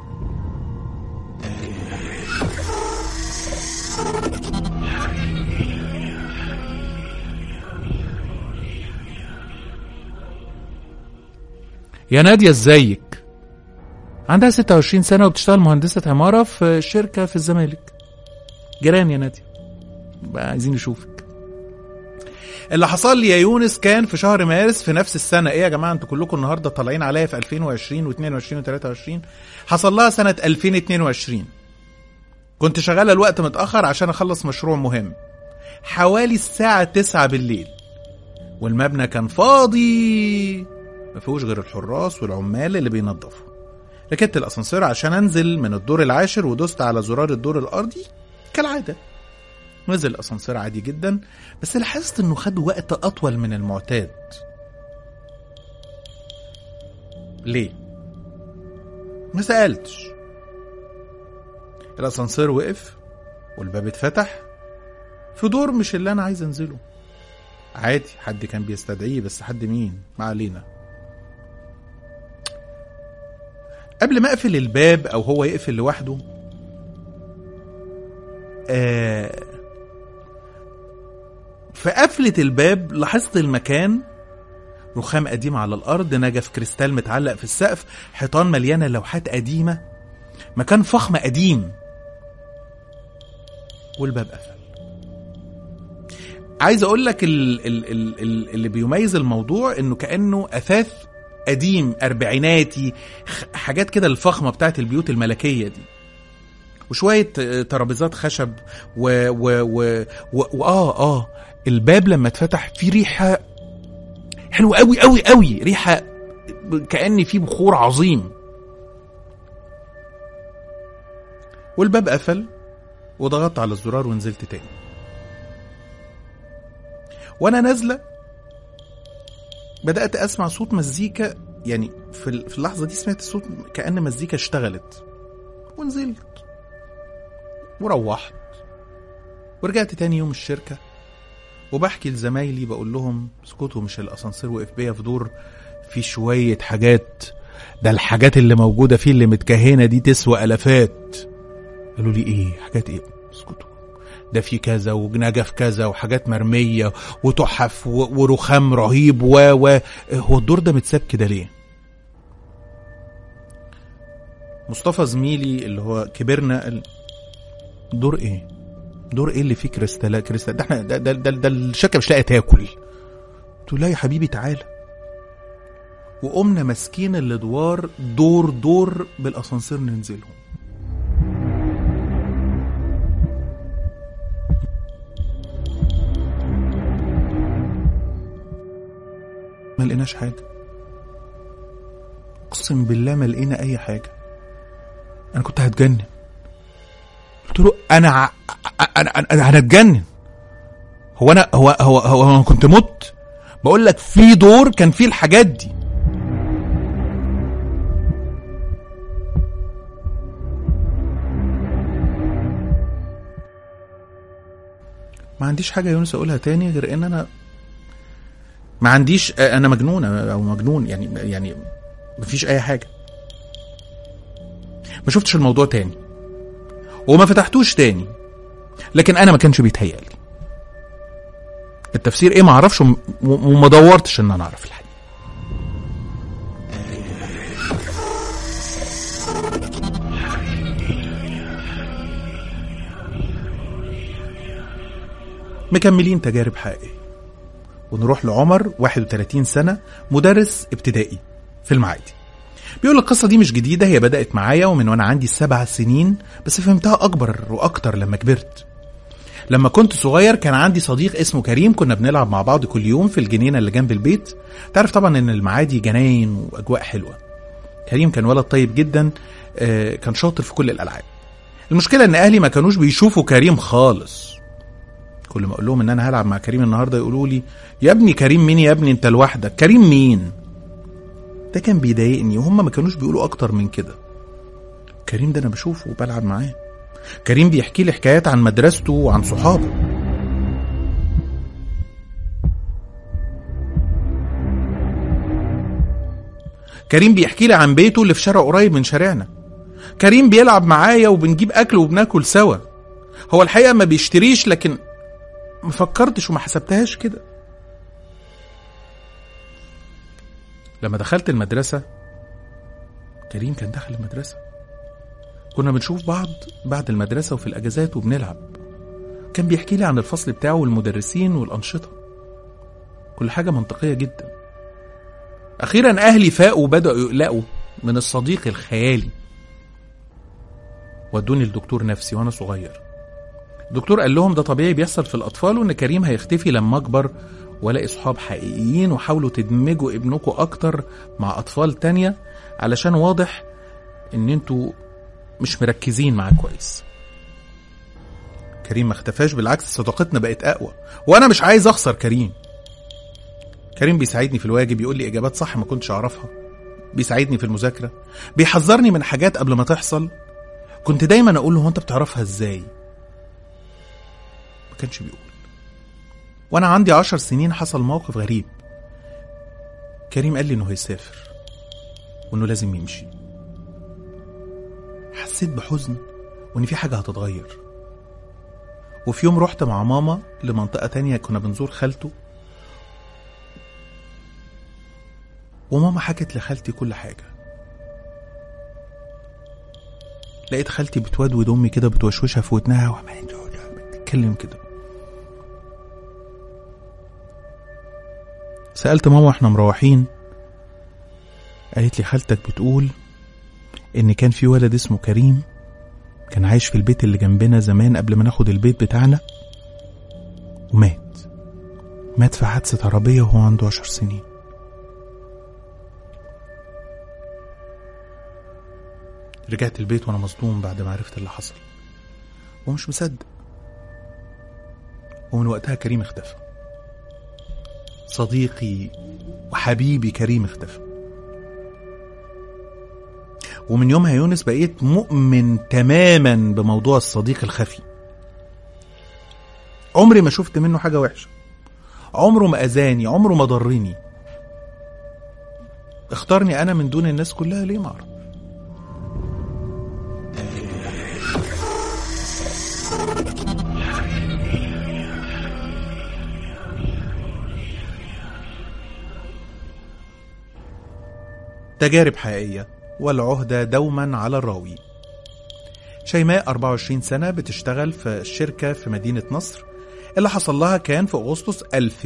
يا نادية ازيك عندها 26 سنة وبتشتغل مهندسة عمارة في شركة في الزمالك جيران يا نادية بقى عايزين نشوفك اللي حصل لي يا يونس كان في شهر مارس في نفس السنة ايه يا جماعة انتوا كلكم النهاردة طالعين عليا في 2020 و22 و23 حصل لها سنة 2022 كنت شغال الوقت متأخر عشان اخلص مشروع مهم حوالي الساعة 9 بالليل والمبنى كان فاضي ما فيهوش غير الحراس والعمال اللي بينظفوا ركبت الاسانسير عشان انزل من الدور العاشر ودوست على زرار الدور الارضي كالعاده نزل الاسانسير عادي جدا بس لاحظت انه خد وقت اطول من المعتاد ليه ما سألتش الأسانسير وقف والباب اتفتح في دور مش اللي أنا عايز أنزله عادي حد كان بيستدعيه بس حد مين ما علينا قبل ما اقفل الباب او هو يقفل لوحده آه في قفلة الباب لاحظت المكان رخام قديم على الأرض نجف كريستال متعلق في السقف حيطان مليانة لوحات قديمة مكان فخم قديم والباب قفل عايز اقول لك ال ال ال ال اللي بيميز الموضوع انه كانه اثاث قديم اربعيناتي خ- حاجات كده الفخمه بتاعت البيوت الملكيه دي وشويه آه، ترابيزات خشب و و و و واه اه الباب لما اتفتح فيه ريحه حلوه قوي قوي قوي ريحه كان في بخور عظيم والباب قفل وضغطت على الزرار ونزلت تاني وانا نازله بدات اسمع صوت مزيكا يعني في ال- في اللحظه دي سمعت صوت كان مزيكا اشتغلت ونزلت وروحت ورجعت تاني يوم الشركه وبحكي لزمايلي بقول لهم اسكتوا مش الاسانسير وقف بيا في دور في شويه حاجات ده الحاجات اللي موجوده فيه اللي متكهنه دي تسوى الافات قالوا لي ايه حاجات ايه اسكتوا ده في كذا ونجف كذا وحاجات مرميه وتحف و- ورخام رهيب و و هو الدور ده متساب كده ليه؟ مصطفى زميلي اللي هو كبرنا قال دور ايه؟ دور ايه اللي فيه كريستالات كريستال ده احنا ده ده, ده, ده الشركه مش لاقيه تاكل قلت له لا يا حبيبي تعالى وقمنا ماسكين الادوار دور دور بالاسانسير ننزلهم ما لقيناش حاجة اقسم بالله ما لقينا اي حاجة انا كنت هتجنن قلت له انا ع... انا انا, أنا هتجنن هو انا هو هو هو انا كنت مت بقول لك في دور كان فيه الحاجات دي ما عنديش حاجة يا يونس أقولها تاني غير إن أنا ما عنديش انا مجنون او مجنون يعني يعني مفيش اي حاجه ما شفتش الموضوع تاني وما فتحتوش تاني لكن انا ما كانش بيتهيألي التفسير ايه ما اعرفش وم- وما دورتش ان انا اعرف الحقيقه مكملين تجارب حقيقيه ونروح لعمر 31 سنة مدرس ابتدائي في المعادي بيقول القصة دي مش جديدة هي بدأت معايا ومن وأنا عندي سبع سنين بس فهمتها أكبر وأكتر لما كبرت لما كنت صغير كان عندي صديق اسمه كريم كنا بنلعب مع بعض كل يوم في الجنينة اللي جنب البيت تعرف طبعا إن المعادي جناين وأجواء حلوة كريم كان ولد طيب جدا آه، كان شاطر في كل الألعاب المشكلة إن أهلي ما كانوش بيشوفوا كريم خالص كل ما اقول لهم ان انا هلعب مع كريم النهارده يقولوا لي يا ابني كريم مين يا ابني انت لوحدك كريم مين ده كان بيضايقني وهم ما كانوش بيقولوا اكتر من كده كريم ده انا بشوفه وبلعب معاه كريم بيحكي لي حكايات عن مدرسته وعن صحابه كريم بيحكي لي عن بيته اللي في شارع قريب من شارعنا كريم بيلعب معايا وبنجيب اكل وبناكل سوا هو الحقيقه ما بيشتريش لكن ما فكرتش وما حسبتهاش كده لما دخلت المدرسة كريم كان دخل المدرسة كنا بنشوف بعض بعد المدرسة وفي الأجازات وبنلعب كان بيحكي لي عن الفصل بتاعه والمدرسين والأنشطة كل حاجة منطقية جدا أخيرا أهلي فاقوا وبدأوا يقلقوا من الصديق الخيالي ودوني لدكتور نفسي وأنا صغير الدكتور قال لهم ده طبيعي بيحصل في الأطفال وإن كريم هيختفي لما أكبر والاقي صحاب حقيقيين وحاولوا تدمجوا ابنكم أكتر مع أطفال تانية علشان واضح إن انتوا مش مركزين معاه كويس كريم ما اختفاش بالعكس صداقتنا بقت أقوى وأنا مش عايز أخسر كريم كريم بيساعدني في الواجب يقول لي إجابات صح ما كنتش أعرفها بيساعدني في المذاكرة بيحذرني من حاجات قبل ما تحصل كنت دايما أقول له هو أنت بتعرفها إزاي ما كانش بيقول وأنا عندي عشر سنين حصل موقف غريب كريم قال لي إنه هيسافر وإنه لازم يمشي حسيت بحزن وإن في حاجة هتتغير وفي يوم رحت مع ماما لمنطقة تانية كنا بنزور خالته وماما حكت لخالتي كل حاجة لقيت خالتي بتودود أمي كده بتوشوشها في ودنها وعمالة بتتكلم كده سألت ماما واحنا مروحين قالت لي خالتك بتقول إن كان في ولد اسمه كريم كان عايش في البيت اللي جنبنا زمان قبل ما ناخد البيت بتاعنا ومات مات في حادثة عربية وهو عنده عشر سنين رجعت البيت وانا مصدوم بعد ما عرفت اللي حصل ومش مصدق ومن وقتها كريم اختفى صديقي وحبيبي كريم اختفى ومن يومها يونس بقيت مؤمن تماما بموضوع الصديق الخفي عمري ما شفت منه حاجة وحشة عمره ما أذاني عمره ما ضرني اختارني أنا من دون الناس كلها ليه معرف تجارب حقيقية والعهدة دوما على الراوي شيماء 24 سنة بتشتغل في الشركة في مدينة نصر اللي حصل لها كان في أغسطس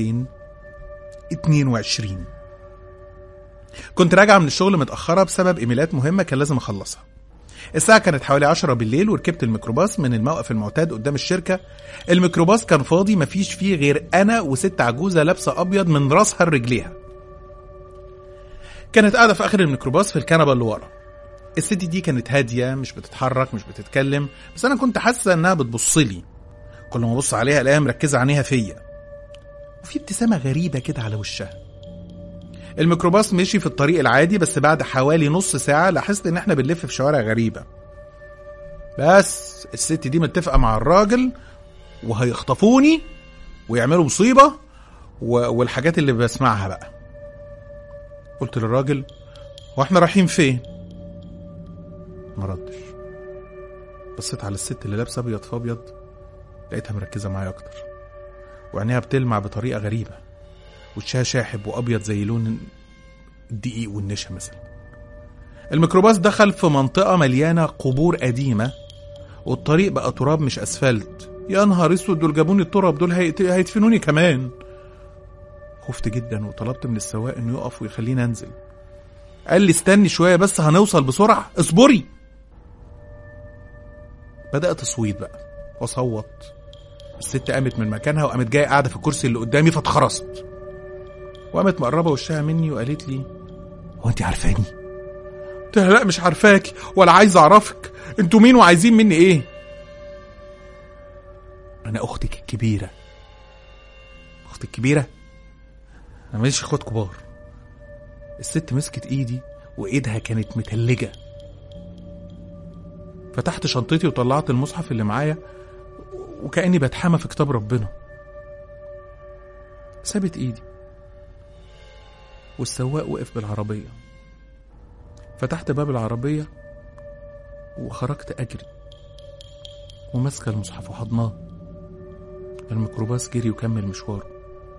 2022 كنت راجعة من الشغل متأخرة بسبب إيميلات مهمة كان لازم أخلصها الساعة كانت حوالي 10 بالليل وركبت الميكروباص من الموقف المعتاد قدام الشركة الميكروباص كان فاضي مفيش فيه غير أنا وست عجوزة لابسة أبيض من راسها لرجليها كانت قاعدة في آخر الميكروباص في الكنبة اللي ورا الست دي كانت هادية مش بتتحرك مش بتتكلم بس أنا كنت حاسة إنها بتبص لي كل ما أبص عليها ألاقيها مركزة عينيها فيا وفي ابتسامة غريبة كده على وشها الميكروباص مشي في الطريق العادي بس بعد حوالي نص ساعة لاحظت إن إحنا بنلف في شوارع غريبة بس الست دي متفقة مع الراجل وهيخطفوني ويعملوا مصيبة و... والحاجات اللي بسمعها بقى قلت للراجل هو احنا رايحين فين ما ردش بصيت على الست اللي لابسه ابيض في ابيض لقيتها مركزه معايا اكتر وعينيها بتلمع بطريقه غريبه وشها شاحب وابيض زي لون الدقيق والنشا مثلا الميكروباص دخل في منطقه مليانه قبور قديمه والطريق بقى تراب مش اسفلت يا نهار اسود دول جابوني التراب دول هيت- هيدفنوني كمان خفت جدا وطلبت من السواق انه يقف ويخليني انزل قال لي استني شويه بس هنوصل بسرعه اصبري بدات اصويت بقى واصوت الست قامت من مكانها وقامت جايه قاعده في الكرسي اللي قدامي فاتخرست وقامت مقربه وشها مني وقالت لي هو انت عارفاني قلت لها لا مش عارفاكي ولا عايز اعرفك انتوا مين وعايزين مني ايه انا اختك الكبيره اختي الكبيره انا ماليش اخوات كبار الست مسكت ايدي وايدها كانت متلجه فتحت شنطتي وطلعت المصحف اللي معايا وكاني بتحامى في كتاب ربنا سابت ايدي والسواق وقف بالعربيه فتحت باب العربيه وخرجت اجري وماسكه المصحف وحضناه الميكروباص جري وكمل مشواره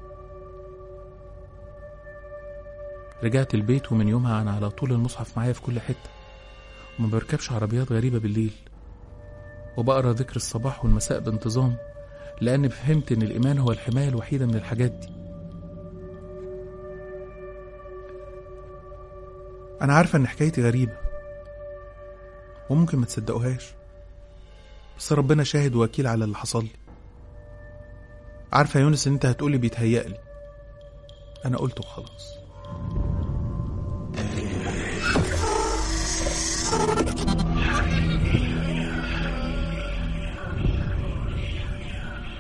رجعت البيت ومن يومها انا على طول المصحف معايا في كل حته وما بركبش عربيات غريبه بالليل وبقرا ذكر الصباح والمساء بانتظام لاني فهمت ان الايمان هو الحمايه الوحيده من الحاجات دي انا عارفه ان حكايتي غريبه وممكن ما تصدقوهاش بس ربنا شاهد ووكيل على اللي حصل لي عارفه يا يونس ان انت هتقولي بيتهيألي انا قلت وخلاص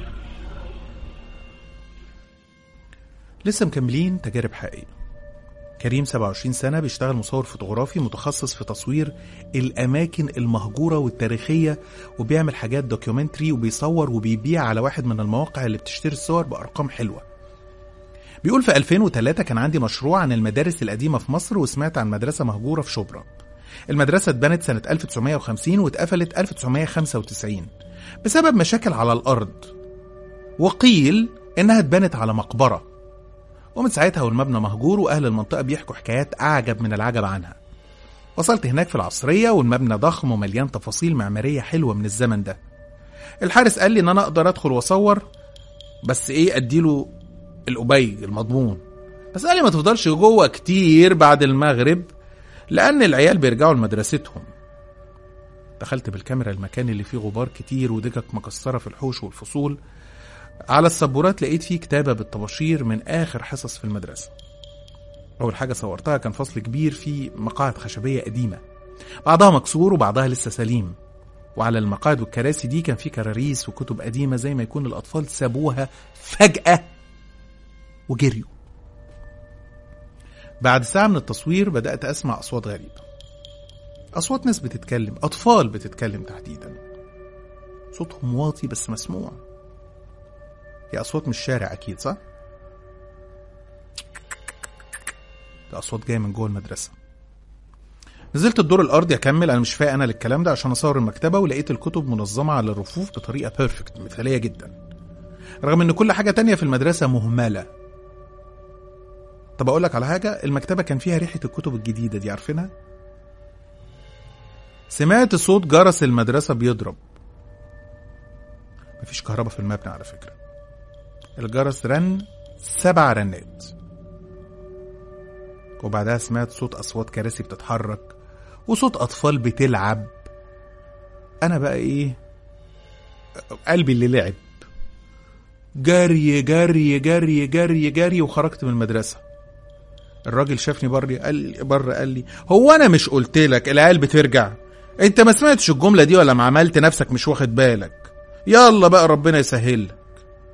لسه مكملين تجارب حقيقية كريم 27 سنة بيشتغل مصور فوتوغرافي متخصص في تصوير الأماكن المهجورة والتاريخية وبيعمل حاجات دوكيومنتري وبيصور وبيبيع على واحد من المواقع اللي بتشتري الصور بأرقام حلوة بيقول في 2003 كان عندي مشروع عن المدارس القديمة في مصر وسمعت عن مدرسة مهجورة في شبرا المدرسة اتبنت سنة 1950 واتقفلت 1995 بسبب مشاكل على الأرض وقيل إنها اتبنت على مقبرة ومن ساعتها والمبنى مهجور وأهل المنطقة بيحكوا حكايات أعجب من العجب عنها وصلت هناك في العصرية والمبنى ضخم ومليان تفاصيل معمارية حلوة من الزمن ده الحارس قال لي إن أنا أقدر أدخل وأصور بس إيه أديله الأبي المضمون بس قال لي ما تفضلش جوه كتير بعد المغرب لأن العيال بيرجعوا لمدرستهم دخلت بالكاميرا المكان اللي فيه غبار كتير ودكك مكسرة في الحوش والفصول على السبورات لقيت فيه كتابة بالطباشير من آخر حصص في المدرسة أول حاجة صورتها كان فصل كبير فيه مقاعد خشبية قديمة بعضها مكسور وبعضها لسه سليم وعلى المقاعد والكراسي دي كان فيه كراريس وكتب قديمة زي ما يكون الأطفال سابوها فجأة وجريوا بعد ساعة من التصوير بدأت أسمع أصوات غريبة أصوات ناس بتتكلم أطفال بتتكلم تحديدا صوتهم واطي بس مسموع هي أصوات من الشارع أكيد صح؟ ده أصوات جاية من جوه المدرسة نزلت الدور الأرضي أكمل أنا مش فايق أنا للكلام ده عشان أصور المكتبة ولقيت الكتب منظمة على الرفوف بطريقة بيرفكت مثالية جدا رغم إن كل حاجة تانية في المدرسة مهملة طب أقول لك على حاجة المكتبة كان فيها ريحة الكتب الجديدة دي عارفينها؟ سمعت صوت جرس المدرسة بيضرب مفيش كهرباء في المبنى على فكرة الجرس رن سبع رنات وبعدها سمعت صوت أصوات كراسي بتتحرك وصوت أطفال بتلعب أنا بقى إيه قلبي اللي لعب جري جري جري جري جري وخرجت من المدرسة الراجل شافني بره قال لي بره قال لي هو انا مش قلت لك العيال بترجع انت ما سمعتش الجمله دي ولا ما عملت نفسك مش واخد بالك يلا بقى ربنا يسهل لك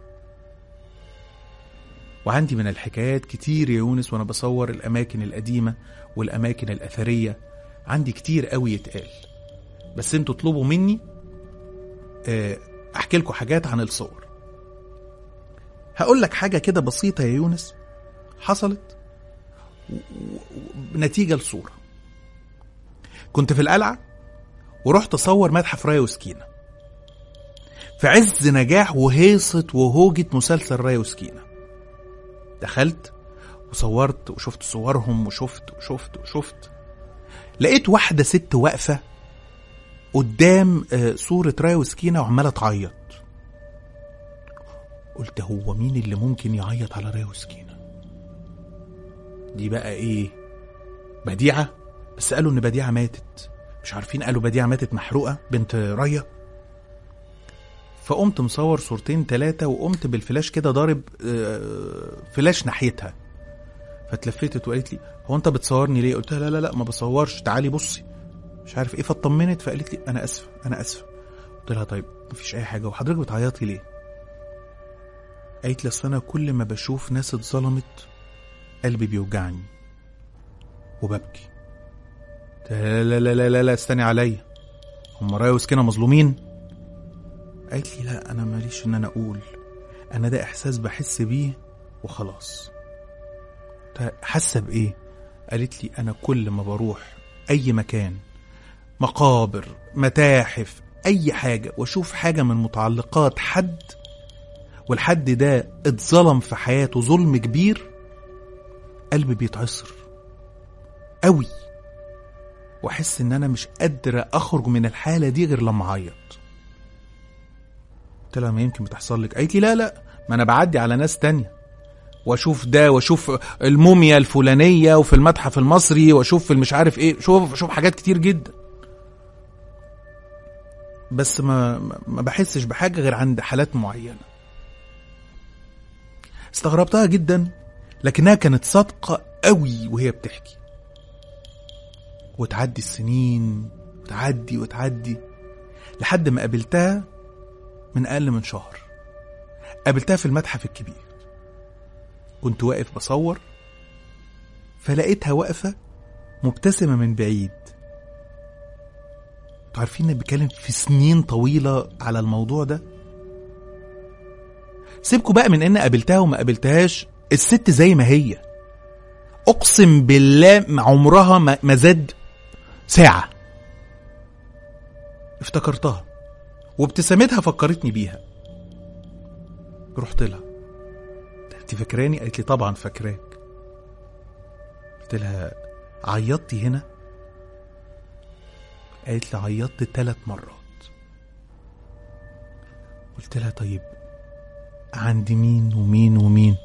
وعندي من الحكايات كتير يا يونس وانا بصور الاماكن القديمه والاماكن الاثريه عندي كتير قوي يتقال بس انتوا اطلبوا مني آه، احكي لكم حاجات عن الصور هقول لك حاجه كده بسيطه يا يونس حصلت و- و- نتيجه لصوره كنت في القلعه ورحت اصور متحف رايا وسكينه في عز نجاح وهيصه وهوجه مسلسل رايا وسكينه دخلت وصورت وشفت صورهم وشفت وشفت وشفت لقيت واحدة ست واقفة قدام آه، صورة رايا وسكينة وعمالة تعيط قلت هو مين اللي ممكن يعيط على رايا وسكينة دي بقى ايه بديعة بس قالوا ان بديعة ماتت مش عارفين قالوا بديعة ماتت محروقة بنت رايا فقمت مصور صورتين تلاتة وقمت بالفلاش كده ضارب آه، فلاش ناحيتها فاتلفتت وقالت لي هو انت بتصورني ليه قلت لها لا لا لا ما بصورش تعالي بصي مش عارف ايه فاطمنت فقالت لي انا اسفه انا اسفه قلت لها طيب مفيش اي حاجه وحضرتك بتعيطي ليه قالت لي اصل انا كل ما بشوف ناس اتظلمت قلبي بيوجعني وببكي قلت لها لا لا لا لا لا استني عليا هم رايا وسكينه مظلومين قالت لي لا انا ماليش ان انا اقول انا ده احساس بحس بيه وخلاص قلت لها حاسه بايه قالت لي انا كل ما بروح اي مكان مقابر متاحف اي حاجه واشوف حاجه من متعلقات حد والحد ده اتظلم في حياته ظلم كبير قلبي بيتعصر قوي واحس ان انا مش قادره اخرج من الحاله دي غير لما اعيط قلت لها ما يمكن بتحصل لك قالت لي لا لا ما انا بعدي على ناس تانية واشوف ده واشوف الموميا الفلانيه وفي المتحف المصري واشوف في المش عارف ايه شوف شوف حاجات كتير جدا بس ما ما بحسش بحاجه غير عند حالات معينه استغربتها جدا لكنها كانت صادقه قوي وهي بتحكي وتعدي السنين وتعدي وتعدي لحد ما قابلتها من أقل من شهر قابلتها في المتحف الكبير كنت واقف بصور فلقيتها واقفه مبتسمه من بعيد انتوا عارفين اني بتكلم في سنين طويله على الموضوع ده سيبكوا بقى من ان قابلتها وما قابلتهاش الست زي ما هي اقسم بالله عمرها ما ما زاد ساعه افتكرتها وابتسامتها فكرتني بيها رحت لها انت فاكراني قالت لي طبعا فاكراك قلت لها عيطتي هنا قالت لي عيطت ثلاث مرات قلت لها طيب عند مين ومين ومين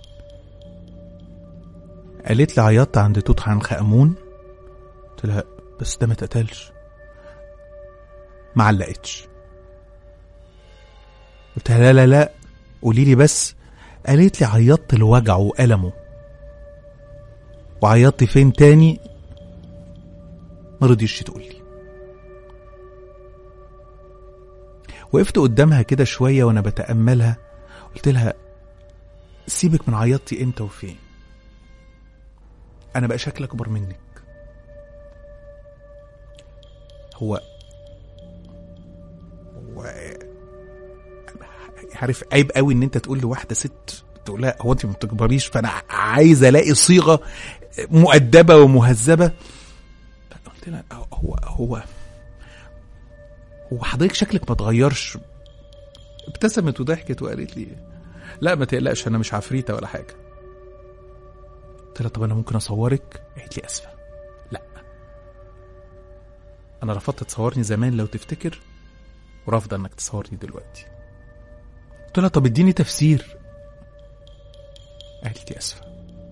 قالت لي عيطت عند توت عنخ امون قلت لها بس ده ما اتقتلش ما علقتش قلت لها لا لا لا قولي لي بس قالت لي عيطت لوجعه وألمه وعيطت فين تاني ما رضيش تقول لي وقفت قدامها كده شوية وأنا بتأملها قلت لها سيبك من عيطتي امتى وفين أنا بقى شكل أكبر منك هو هو عارف عيب قوي ان انت تقول لواحده ست تقول لها هو انت ما بتكبريش فانا عايز الاقي صيغه مؤدبه ومهذبه قلت لها هو هو هو حضرتك شكلك ما اتغيرش ابتسمت وضحكت وقالت لي لا ما تقلقش انا مش عفريته ولا حاجه قلت لها طب انا ممكن اصورك قالت لي اسفه لا انا رفضت تصورني زمان لو تفتكر ورافضه انك تصورني دلوقتي قلت لها طب اديني تفسير قالت لي اسفه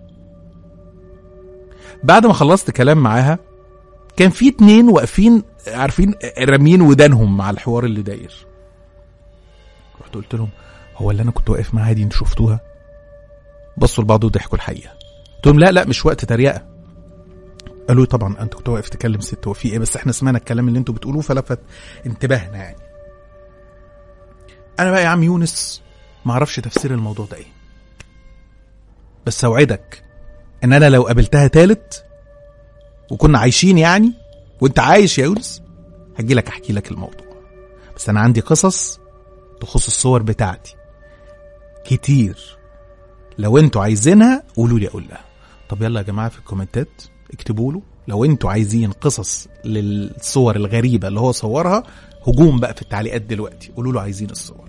بعد ما خلصت كلام معاها كان في اتنين واقفين عارفين رامين ودانهم مع الحوار اللي داير رحت قلت لهم هو اللي انا كنت واقف معاها دي انتوا شفتوها بصوا لبعض وضحكوا الحقيقه قلت لهم لا لا مش وقت تريقه قالوا لي طبعا انت كنت واقف تكلم ست هو في ايه بس احنا سمعنا الكلام اللي انتوا بتقولوه فلفت انتباهنا يعني انا بقى يا عم يونس ما اعرفش تفسير الموضوع ده ايه بس اوعدك ان انا لو قابلتها تالت وكنا عايشين يعني وانت عايش يا يونس هجي لك احكي لك الموضوع بس انا عندي قصص تخص الصور بتاعتي كتير لو انتوا عايزينها قولوا لي اقول لها طب يلا يا جماعه في الكومنتات اكتبوا له لو انتوا عايزين قصص للصور الغريبه اللي هو صورها هجوم بقى في التعليقات دلوقتي قولوا له عايزين الصور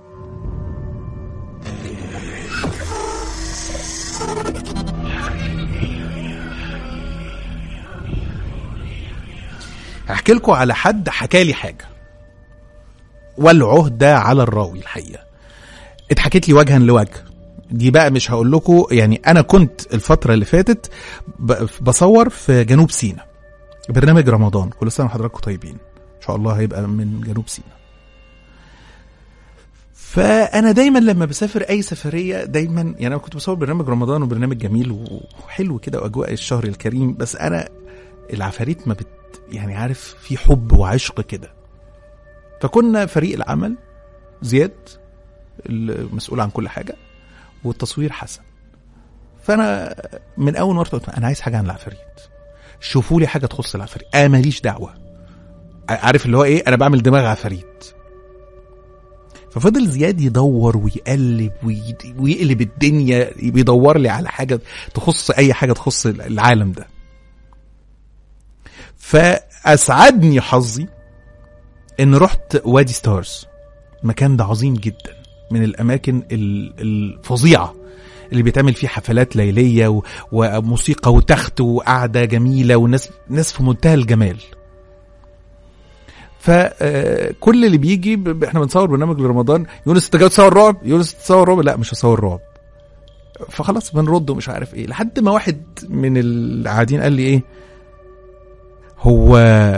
هحكي لكم على حد حكى لي حاجه والعهده على الراوي الحقيقه اتحكت لي وجها لوجه دي بقى مش هقول لكم يعني انا كنت الفتره اللي فاتت ب- بصور في جنوب سيناء برنامج رمضان كل سنه وحضراتكم طيبين ان شاء الله هيبقى من جنوب سيناء فانا دايما لما بسافر اي سفريه دايما يعني انا كنت بصور برنامج رمضان وبرنامج جميل وحلو كده واجواء الشهر الكريم بس انا العفاريت ما بت يعني عارف في حب وعشق كده فكنا فريق العمل زياد المسؤول عن كل حاجه والتصوير حسن فانا من اول مره قلت انا عايز حاجه عن العفاريت شوفوا لي حاجه تخص العفاريت انا ماليش دعوه عارف اللي هو ايه انا بعمل دماغ عفاريت ففضل زياد يدور ويقلب وي- ويقلب الدنيا بيدور لي على حاجه تخص اي حاجه تخص العالم ده فاسعدني حظي ان رحت وادي ستارز المكان ده عظيم جدا من الاماكن ال- الفظيعه اللي بيتعمل فيه حفلات ليليه و- وموسيقى وتخت وقعده جميله والناس ناس في منتهى الجمال فكل اللي بيجي ب- ب- احنا بنصور برنامج لرمضان يونس انت جاي تصور رعب يونس تصور رعب لا مش هصور رعب فخلاص بنرد ومش عارف ايه لحد ما واحد من القاعدين قال لي ايه هو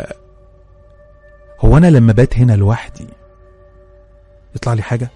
هو انا لما بات هنا لوحدي يطلع لي حاجه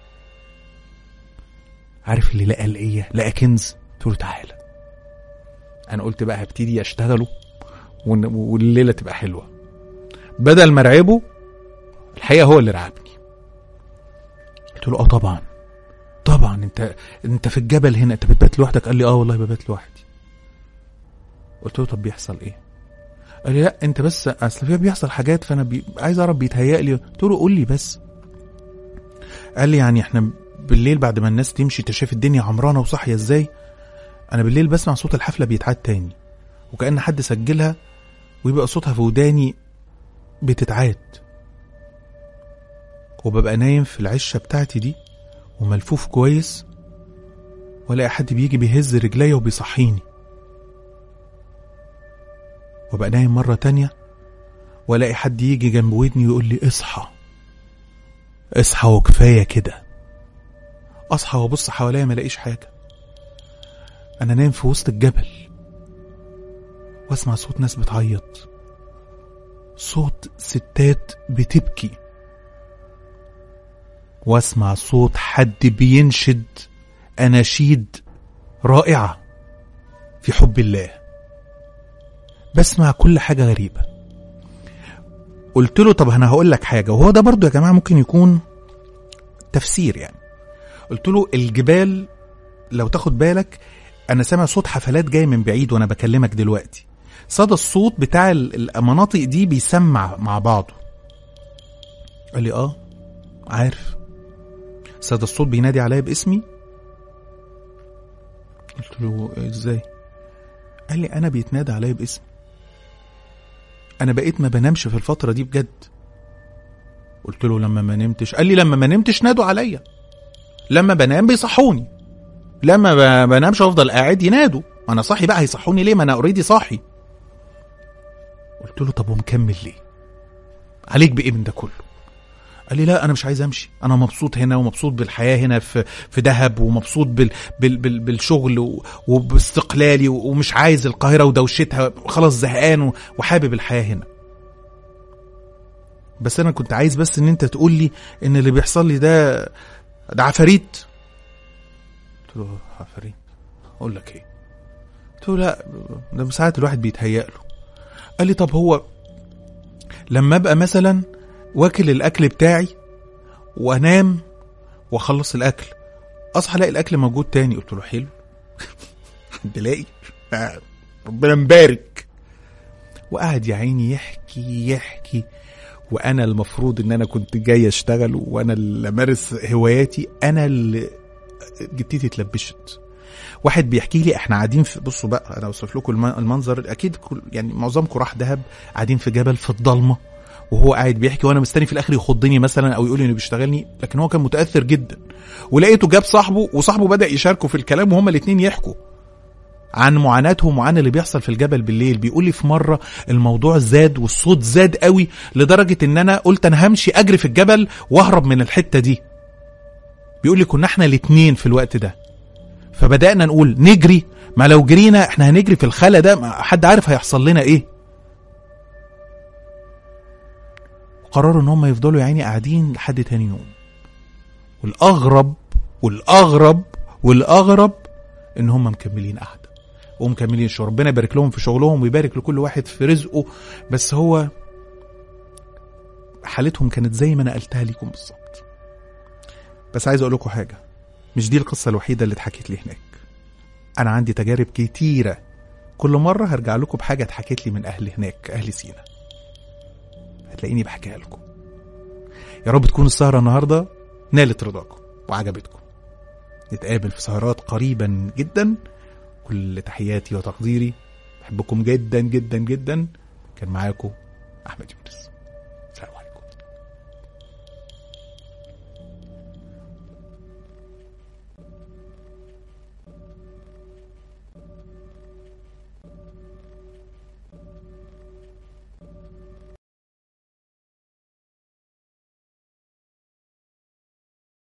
عارف اللي لقى الايه لقى كنز قلت له تعالى انا قلت بقى هبتدي اشتغله ون- والليله تبقى حلوه بدل ما ارعبه الحقيقه هو اللي رعبني قلت له اه طبعا طبعا انت انت في الجبل هنا انت بتبات لوحدك قال لي اه والله ببات لوحدي قلت له طب بيحصل ايه قال لي لا انت بس اصل في بيحصل حاجات فانا بي... عايز اعرف بيتهيأ لي قلت له قول لي بس قال لي يعني احنا بالليل بعد ما الناس تمشي انت شايف الدنيا عمرانه وصاحيه ازاي انا بالليل بسمع صوت الحفله بيتعاد تاني وكأن حد سجلها ويبقى صوتها في وداني بتتعاد وببقى نايم في العشه بتاعتي دي وملفوف كويس والاقي حد بيجي بيهز رجليا وبيصحيني وابقى نايم مرة تانية والاقي حد يجي جنب ودني ويقول لي اصحى اصحى وكفاية كده اصحى وابص حواليا ما الاقيش حاجة انا نايم في وسط الجبل واسمع صوت ناس بتعيط صوت ستات بتبكي واسمع صوت حد بينشد اناشيد رائعه في حب الله بسمع كل حاجه غريبه قلت له طب انا هقول لك حاجه وهو ده برضو يا جماعه ممكن يكون تفسير يعني قلت له الجبال لو تاخد بالك انا سامع صوت حفلات جاي من بعيد وانا بكلمك دلوقتي صدى الصوت بتاع ال- المناطق دي بيسمع مع بعضه قال لي اه عارف صدى الصوت بينادي عليا باسمي قلت له ازاي قال لي انا بيتنادى عليا باسمي انا بقيت ما بنامش في الفتره دي بجد قلت له لما ما نمتش قال لي لما ما نمتش نادوا عليا لما بنام بيصحوني لما ب- بنامش افضل قاعد ينادوا انا صاحي بقى هيصحوني ليه ما انا اوريدي صاحي قلت له طب ومكمل ليه عليك بايه من ده كله قال لي لا انا مش عايز امشي انا مبسوط هنا ومبسوط بالحياه هنا في في دهب ومبسوط بال بال بال بالشغل و- وباستقلالي و- ومش عايز القاهره ودوشتها خلاص زهقان و- وحابب الحياه هنا بس انا كنت عايز بس ان انت تقول لي ان اللي بيحصل لي ده ده عفاريت قلت له عفاريت اقول لك ايه قلت له لا ده ساعات الواحد بيتهيأ له قال لي طب هو لما ابقى مثلا واكل الاكل بتاعي وانام واخلص الاكل اصحى الاقي الاكل موجود تاني قلت له حلو حد لاقي آه، ربنا مبارك وقعد يا عيني يحكي يحكي وانا المفروض ان انا كنت جاي اشتغل وانا اللي امارس هواياتي انا اللي جبتتي اتلبشت واحد بيحكي لي احنا قاعدين في بصوا بقى انا اوصف لكم الم- المنظر اكيد كل يعني معظمكم راح دهب قاعدين في جبل في الضلمه وهو قاعد بيحكي وانا مستني في الاخر يخضني مثلا او يقول لي انه بيشتغلني لكن هو كان متاثر جدا ولقيته جاب صاحبه وصاحبه بدا يشاركوا في الكلام وهما الاثنين يحكوا عن معاناتهم وعن اللي بيحصل في الجبل بالليل بيقول لي في مره الموضوع زاد والصوت زاد قوي لدرجه ان انا قلت انا همشي اجري في الجبل واهرب من الحته دي بيقول لي كنا احنا الاثنين في الوقت ده فبدانا نقول نجري ما لو جرينا احنا هنجري في الخلا ده ما حد عارف هيحصل لنا ايه قرروا ان هم يفضلوا يا عيني قاعدين لحد تاني يوم والاغرب والاغرب والاغرب ان هم مكملين قعده ومكملين الشغل ربنا يبارك لهم في شغلهم ويبارك لكل واحد في رزقه بس هو حالتهم كانت زي ما انا قلتها لكم بالظبط بس عايز اقول لكم حاجه مش دي القصه الوحيده اللي اتحكت لي هناك انا عندي تجارب كتيره كل مره هرجع لكم بحاجه اتحكت لي من اهل هناك اهل سينا هتلاقيني بحكيها لكم يا رب تكون السهره النهارده نالت رضاكم وعجبتكم نتقابل في سهرات قريبا جدا كل تحياتي وتقديري بحبكم جدا جدا جدا كان معاكم احمد يونس سلام عليكم